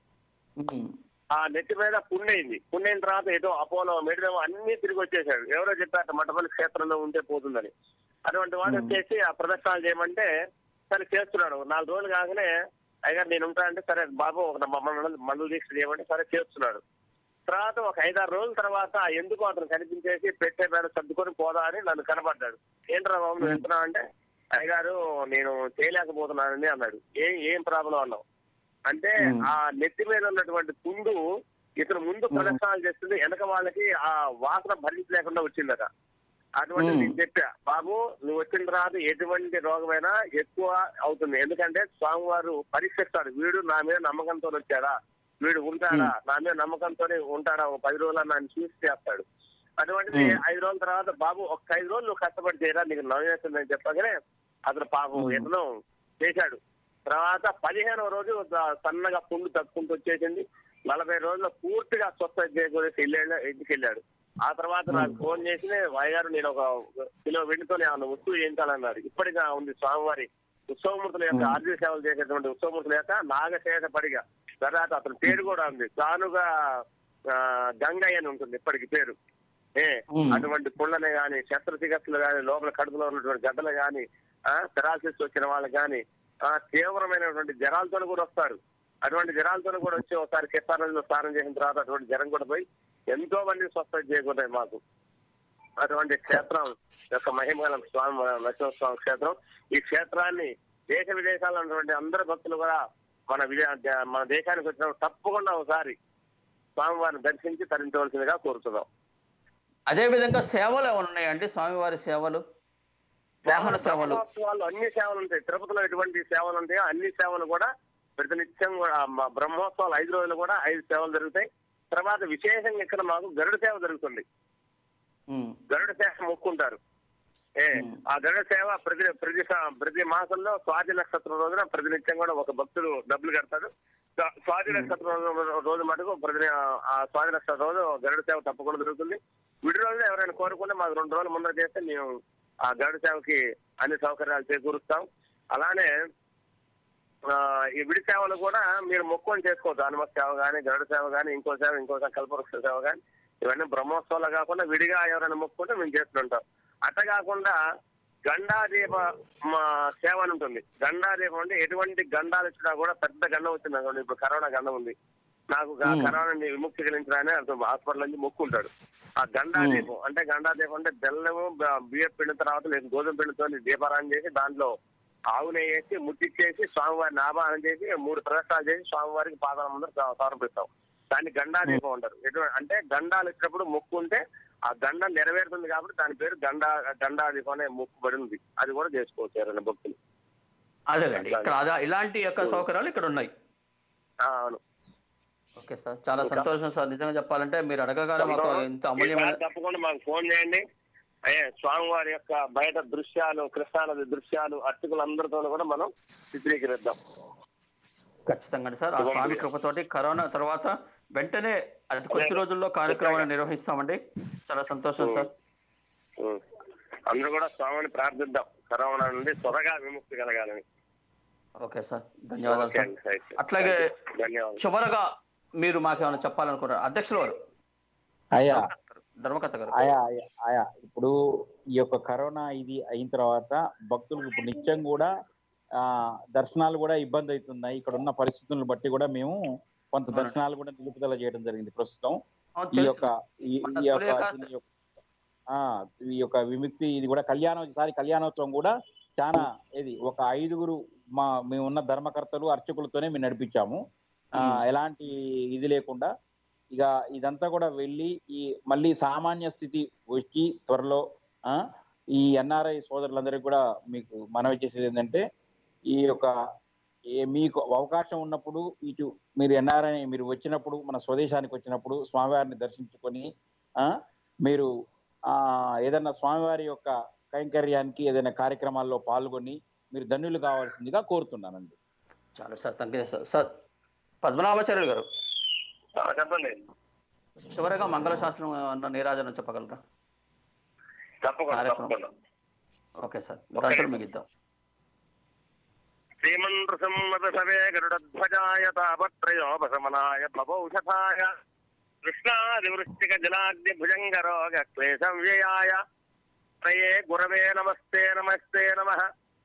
ఆ నెత్తి మీద పుణ్యయింది పుణ్యైన తర్వాత ఏదో అపోలో మెడిదేమో అన్ని తిరిగి వచ్చేసాడు ఎవరో చెప్పారట మఠపల్లి క్షేత్రంలో ఉంటే పోతుందని అటువంటి వాడు వచ్చేసి ఆ ప్రదర్శనలు చేయమంటే సరే చేస్తున్నాడు నాలుగు రోజులు కాగానే అయ్యగారు నేను ఉంటానంటే సరే బాబు ఒక మండల మండల దీక్ష చేయమంటే సరే చేస్తున్నాడు తర్వాత ఒక ఐదారు రోజుల తర్వాత ఎందుకు అతను కనిపించేసి పెట్టే పేరు సర్దుకొని పోదా అని నన్ను కనపడ్డాడు ఏంట్రా బాబు నువ్వు వెళ్తున్నావు అంటే అయ్యగారు నేను చేయలేకపోతున్నానని అన్నాడు ఏం ఏం ప్రాబ్లం అన్నావు అంటే Hmm. ఆ నెత్తి మీద ఉన్నటువంటి పుండు ఇతను ముందు Hmm. ప్రదర్శనలు చేస్తుంది వెనక వాళ్ళకి ఆ వాసన భరించలేకుండా వచ్చిందట అటువంటి Hmm. నేను చెప్పా బాబు నువ్వు వచ్చిన తర్వాత ఎటువంటి రోగమైనా ఎక్కువ అవుతుంది ఎందుకంటే స్వామివారు పరీక్షిస్తాడు వీడు నా మీద నమ్మకంతో వచ్చాడా వీడు ఉంటాడా నా మీద నమ్మకంతోనే ఉంటాడా ఒక పది రోజులు నన్ను చూసి చేస్తాడు అటువంటిది Hmm. ఐదు రోజుల తర్వాత బాబు ఒక ఐదు రోజులు నువ్వు కష్టపడి చేయరా నీకు నవ్వేస్తుందని చెప్పగానే అతను పాపం Hmm. ఎన్నో చేశాడు తర్వాత పదిహేనవ రోజు ద- సన్నగా పుండు తప్పుకుంటూ వచ్చేసింది నలభై రోజులు పూర్తిగా స్వస్థ చేకూరేసి వెళ్ళాడు ఇంటికి వెళ్ళాడు ఆ తర్వాత నాకు ఫోన్ చేసి వాయ్యారు నేను ఒక కిలో వెండితో ఏమన్నా వస్తువు చేయించాలన్నారు ఇప్పటిగా ఉంది స్వామివారి ఉత్సవమూర్తుల యొక్క Hmm. ఆర్థిక సేవలు చేసేటువంటి ఉత్సవమూర్తుల యొక్క నాగశేష పడిగా తర్వాత అతని పేరు కూడా ఉంది తానుగా ఆ, గంగయ్య అని ఉంటుంది ఇప్పటికి పేరు ఏ Hmm. అటువంటి పుళ్ళని గాని శస్త్రచికిత్సలు గాని లోపల కడుపులో ఉన్నటువంటి గడ్డలు గాని పెరాలసిస్ వచ్చిన వాళ్ళకి గాని ఆ, తీవ్రమైనటువంటి జ్వరాలతో కూడా వస్తారు అటువంటి జ్వరాలతో కూడా వచ్చి ఒకసారి కిస్తానంలో స్నానం చేసిన తర్వాత అటువంటి జ్వరం కూడా పోయి ఎంతో మంది స్వస్థ చేయకున్నాయి మాకు అటువంటి క్షేత్రం యొక్క మహిమగల స్వామి నరసింహస్వామి క్షేత్రం ఈ క్షేత్రాన్ని దేశ విదేశాల్లో ఉన్నటువంటి అందరు భక్తులు కూడా మన విదే మన దేశానికి వచ్చినప్పుడు తప్పకుండా ఒకసారి స్వామివారిని దర్శించి తరించవలసిందిగా కోరుతున్నాం అదే విధంగా సేవలు ఏమైనా ఉన్నాయండి స్వామివారి సేవలు వాహన సేవలు బ్రహ్మోత్సవాలు అన్ని సేవలు ఉంటాయి తిరుపతిలో ఎటువంటి సేవలు ఉంటాయో అన్ని సేవలు కూడా ప్రతినిత్యం కూడా మా బ్రహ్మోత్సవాలు ఐదు రోజులు కూడా ఐదు సేవలు జరుగుతాయి తర్వాత విశేషంగా ఇక్కడ మాకు గరుడ సేవ జరుగుతుంది ఉమ్, గరుడ సేవ మొక్కుంటారు ఏ Hmm. ఆ గరుడ సేవ ప్రతి ప్రతి స- ప్రతి మాసంలో స్వాతి నక్షత్రం రోజున ప్రతినిత్యం కూడా ఒక భక్తుడు డబ్బులు కడతాడు స్వా- స్వాతి Hmm. నక్షత్రం రోజు- రోజు మటుకు ప్రతి ఆ స్వాతి నక్షత్రం రోజు గరుడ సేవ తప్పకుండా జరుగుతుంది విడి రోజున ఎవరైనా కోరుకుంటే మాకు రెండు రోజుల ముందర చేస్తే మేము ఆ గరుడ సేవకి అన్ని సౌకర్యాలు చేకూరుస్తాం అలానే ఆ, ఈ విడి సేవలు కూడా మీరు మొక్కుని చేసుకోవచ్చు హనుమత్ సేవ కానీ గరుడ సేవ కానీ ఇంకో సేవ ఇంకో సేవ కల్పవృక్ష సేవ కానీ ఇవన్నీ బ్రహ్మోత్సవాలు కాకుండా విడిగా ఎవరైనా మొక్కుంటే మేము చేస్తుంటాం అట్ట కాకుండా గండాదీప మా సేవ అని ఉంటుంది గండాదీపం అంటే ఎటువంటి గండాలు వచ్చినా కూడా పెద్ద గండం వచ్చింది అనుకోండి ఇప్పుడు కరోనా గండం ఉంది నాకు గా- Hmm. కరోనా ని విముక్తి కలిగించడానే అతను హాస్పిటల్ నుంచి మొక్కుంటాడు ఆ గండాదీపం అంటే గండాదీపం అంటే బెల్లము బ- బియ్యం పిండిన తర్వాత లేదు గోధుమ పిండితో దీపారాయణ చేసి దాంట్లో ఆవు నెయ్యి వేసి ముట్టిచ్చేసి స్వామివారిని ఆవాహనం చేసి మూడు ప్రదర్శనలు చేసి స్వామివారికి పాదాల ముందర స- సమర్పిస్తాం దాన్ని గండాదీపం అంటారు ఎటువంటి అంటే గండాలు వచ్చినప్పుడు మొక్కు ఉంటే ఆ గండం నెరవేరుతుంది కాబట్టి దాని పేరు గండా గండాదీపం అనే మొక్కుబడి ఉంది అది కూడా చేసుకోవచ్చు ఎవరైనా భక్తులు అదేలేండి ఇక్కడ అదా ఇలాంటి యొక్క సౌకర్యాలు ఇక్కడ ఉన్నాయి ఆ, అవును ఓకే సార్ చాలా ఇంకా? సంతోషం సార్ నిజంగా చెప్పాలంటే మీరు అడగగానే మాకు ఇంత అమూల్యమైన ఈసారి తప్పకుండా మాకు ఫోన్ చేయండి అయ్యే స్వామివారి యొక్క బయట దృశ్యాలు కృష్ణానది దృశ్యాలు అర్చకులందరితో కూడా మనం చిత్రీకరిద్దాం ఖచ్చితంగా అండి సార్ ఆ స్వామి కృపతోటి కరోనా తర్వాత వెంటనే అతి కొద్ది రోజుల్లో కార్యక్రమాన్ని నిర్వహిస్తామండి చాలా సంతోషం సార్ ఉం. అందరూ కూడా స్వామిని ప్రార్థిద్దాం కరోనా నుండి త్వరగా విముక్తి కలగాలని ఓకే సార్ ధన్యవాదాలు ఓకే సార్ అండి, రైట్. అట్లాగే ధన్యవాదాలు చివరగా మీరు మాకేమైనా చెప్పాలనుకుంటారు అధ్యక్షుల వారు అయ్యా ధర్మకథ గారు ఆయా ఆయా ఆయా ఇప్పుడు ఈ యొక్క కరోనా ఇది అయిన తర్వాత భక్తులకు ఇప్పుడు నిత్యం కూడా ఆ దర్శనాలు కూడా ఇబ్బంది అవుతున్నాయి ఇక్కడ ఉన్న పరిస్థితులను బట్టి కూడా మేము కొంత అవునండి. దర్శనాలు కూడా నిలుపుదల చేయడం జరిగింది ప్రస్తుతం అవును, ఈ తెలుసు. యొక్క ఈ- మన ఈ యొక్క తొలి దీని యొక్క- ఆ ఈ యొక్క విముక్తి ఇది కూడా కళ్యాణం ఈసారి కళ్యాణోత్సవం కూడా చాలా ఇది ఒక ఐదుగురు మా మేము ఉన్న ధర్మకర్తలు అర్చకులతోనే మేము నడిపించాము ఆ మ్మ్. ఎలాంటి ఇది లేకుండా ఇక ఇదంతా కూడా వెళ్ళి ఈ మళ్ళీ సామాన్య స్థితి వచ్చి త్వరలో ఆ ఈ ఎన్ఆర్ఐ సోదరులందరికీ కూడా మీకు మనవి చేసేది ఏంటంటే ఈ యొక్క ఏ మీకు అవకాశం ఉన్నప్పుడు ఇటు మీరు ఎన్ఆర్ఐ మీరు వచ్చినప్పుడు మన స్వదేశానికి వచ్చినప్పుడు స్వామివారిని దర్శించుకొని ఆ మీరు ఆ ఏదైనా స్వామివారి యొక్క కైంకర్యానికి ఏదైనా కార్యక్రమాల్లో పాల్గొని మీరు ధన్యులు కావాల్సిందిగా కోరుతున్నానండి చాలా sir thank you sir sir Padmanabhacharyulu garu ఆ, చెప్పండి చివరగా మంగళ శాస్త్రం అన్న నీరాజనం చెప్పగలరా తప్పకుండా కార్యక్రమం. తప్పకుండా ఓకే సార్ దాంట్లో మిగిద్దాం శ్రీమన్సంవసవే గరుడధ్వజాయ తాపత్రయోపశమనాయ భవౌషధాయ కృష్ణాదివృష్టిక జలాగ్ని భుజంగ రోగ క్లేశం వ్యయాయ త్రయే గురవే నమస్తే నమస్తే నమ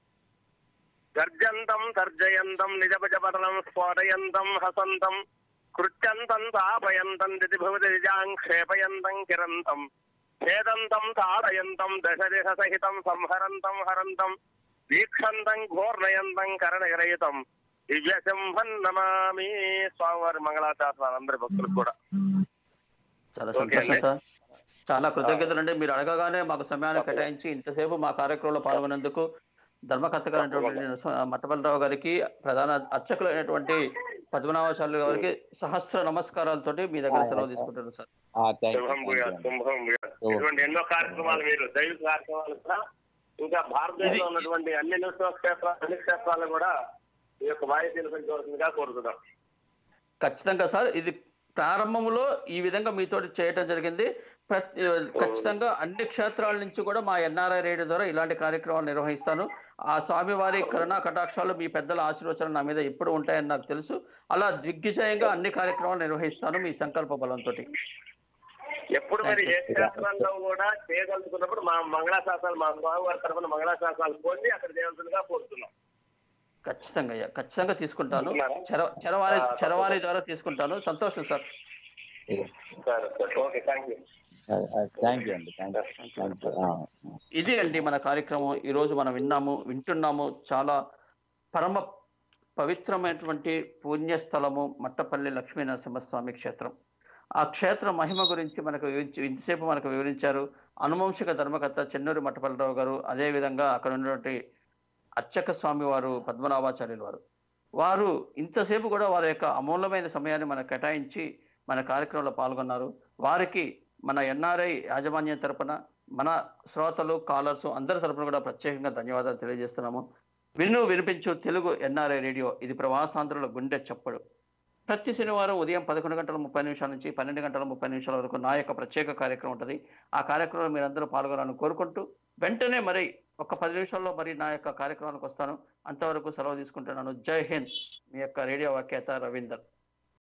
గర్జంతం తర్జయంతం నిజభజపటలం స్ఫోటయంతం హసంతం కృత్యంతం తాపయంతం దితి భవతి నిజాం క్షేపయంతం కిరంతం ఛేదంతం తాడయంతం దశ దిశ సహితం సంహరంతం హరంతం వీక్షంతం ఘోర్ణయంతం కరణగరహితం దివ్య సింహం నమామి స్వామివారి మంగళాచారాలు అందరి భక్తులకు కూడా చాలా ఓకే సంతోషం అండి. సార్ చాలా కృతజ్ఞతలు అండి మీరు అడగగానే మాకు సమయాన్ని కేటాయించి ఇంతసేపు మా కార్యక్రమంలో పాల్గొన్నందుకు ధర్మకర్త గారైనటువంటి మట్టపల్లిరావు గారికి ప్రధాన అర్చకులైనటువంటి పద్మనాభాచార్యులు గారికి సహస్ర నమస్కారాలతోటి మీ దగ్గర సెలవు తీసుకుంటున్నాను సార్ శుభం భూయాత్, శుభం భూయాత్. ఇటువంటి ఎన్నో కార్యక్రమాలు మీరు దైవ కార్యక్రమాలు కూడా ఇంకా భారతదేశంలో ఇది- ఉన్నటువంటి అన్ని నిరుత్సవ క్షేత్రాలు అన్ని క్షేత్రాలు కూడా ఈ యొక్క వాయు వినిపించవలసిందిగా కోరుతున్నాం ఖచ్చితంగా సార్ ఇది ప్రారంభంలో ఈ విధంగా మీతో చేయటం జరిగింది ప్రతి ఖచ్చితంగా అన్ని క్షేత్రాల నుంచి కూడా మా ఎన్ఆర్ఐ రేడియో ద్వారా ఇలాంటి కార్యక్రమాలు నిర్వహిస్తాను ఆ స్వామివారి కరుణా కటాక్షాలు మీ పెద్దల ఆశీర్వచనం నా మీద ఎప్పుడు ఉంటాయని నాకు తెలుసు అలా దిగ్విజయంగా అన్ని కార్యక్రమాలు నిర్వహిస్తాను మీ సంకల్ప బలంతో ఎప్పుడు మీరు ఏ క్షేత్రంలో కూడా చేయగలుగుతున్నప్పుడు మా మంగళాశాసనాలు మా స్వామివారి తరఫున మంగళాశాసనాలు పొంది అక్కడ చేయవలసిందిగా కోరుతున్నాం ఖచ్చితంగా అయ్యా ఖచ్చితంగా తీసుకుంటాను ఉన్నారా? చర చరవాణి చరవాణి ద్వారా తీసుకుంటాను సంతోషం సార్ సరే సరే okay thank you thank you అండి థ్యాంక్ యూ ఇది అండి మన కార్యక్రమం ఈ రోజు మనం విన్నాము వింటున్నాము చాలా పరమ పవిత్రమైనటువంటి పుణ్యస్థలము మట్టపల్లి లక్ష్మీ నరసింహస్వామి క్షేత్రం ఆ క్షేత్ర మహిమ గురించి మనకు వివరించి ఇంతసేపు మనకు వివరించారు అనువంశిక ధర్మకర్త చెన్నూరి మట్టపల్లిరావు గారు అదేవిధంగా అక్కడ ఉన్నటువంటి అర్చక స్వామి వారు పద్మనాభాచార్యులు వారు వారు ఇంతసేపు కూడా వారి యొక్క అమూల్యమైన సమయాన్ని మనకు కేటాయించి మన కార్యక్రమంలో పాల్గొన్నారు వారికి మన ఎన్ఆర్ఐ యాజమాన్యం తరపున మన శ్రోతలు కాలర్స్ అందరి తరపున కూడా ప్రత్యేకంగా ధన్యవాదాలు తెలియజేస్తున్నాము విను వినిపించు తెలుగు ఎన్ఆర్ఐ రేడియో ఇది ప్రవాసాంధ్రుల గుండె చప్పుడు ప్రతి శనివారం ఉదయం పదకొండు గంటల ముప్పై నిమిషాల నుంచి పన్నెండు గంటల ముప్పై నిమిషాల వరకు నా యొక్క ప్రత్యేక కార్యక్రమం ఉంటుంది ఆ కార్యక్రమంలో మీరందరూ పాల్గొనాలని కోరుకుంటూ వెంటనే మరి ఒక పది నిమిషాల్లో మరి నా యొక్క కార్యక్రమానికి వస్తాను అంతవరకు సెలవు తీసుకుంటున్నాను జై హింద్ మీ యొక్క రేడియో వాక్యత రవీందర్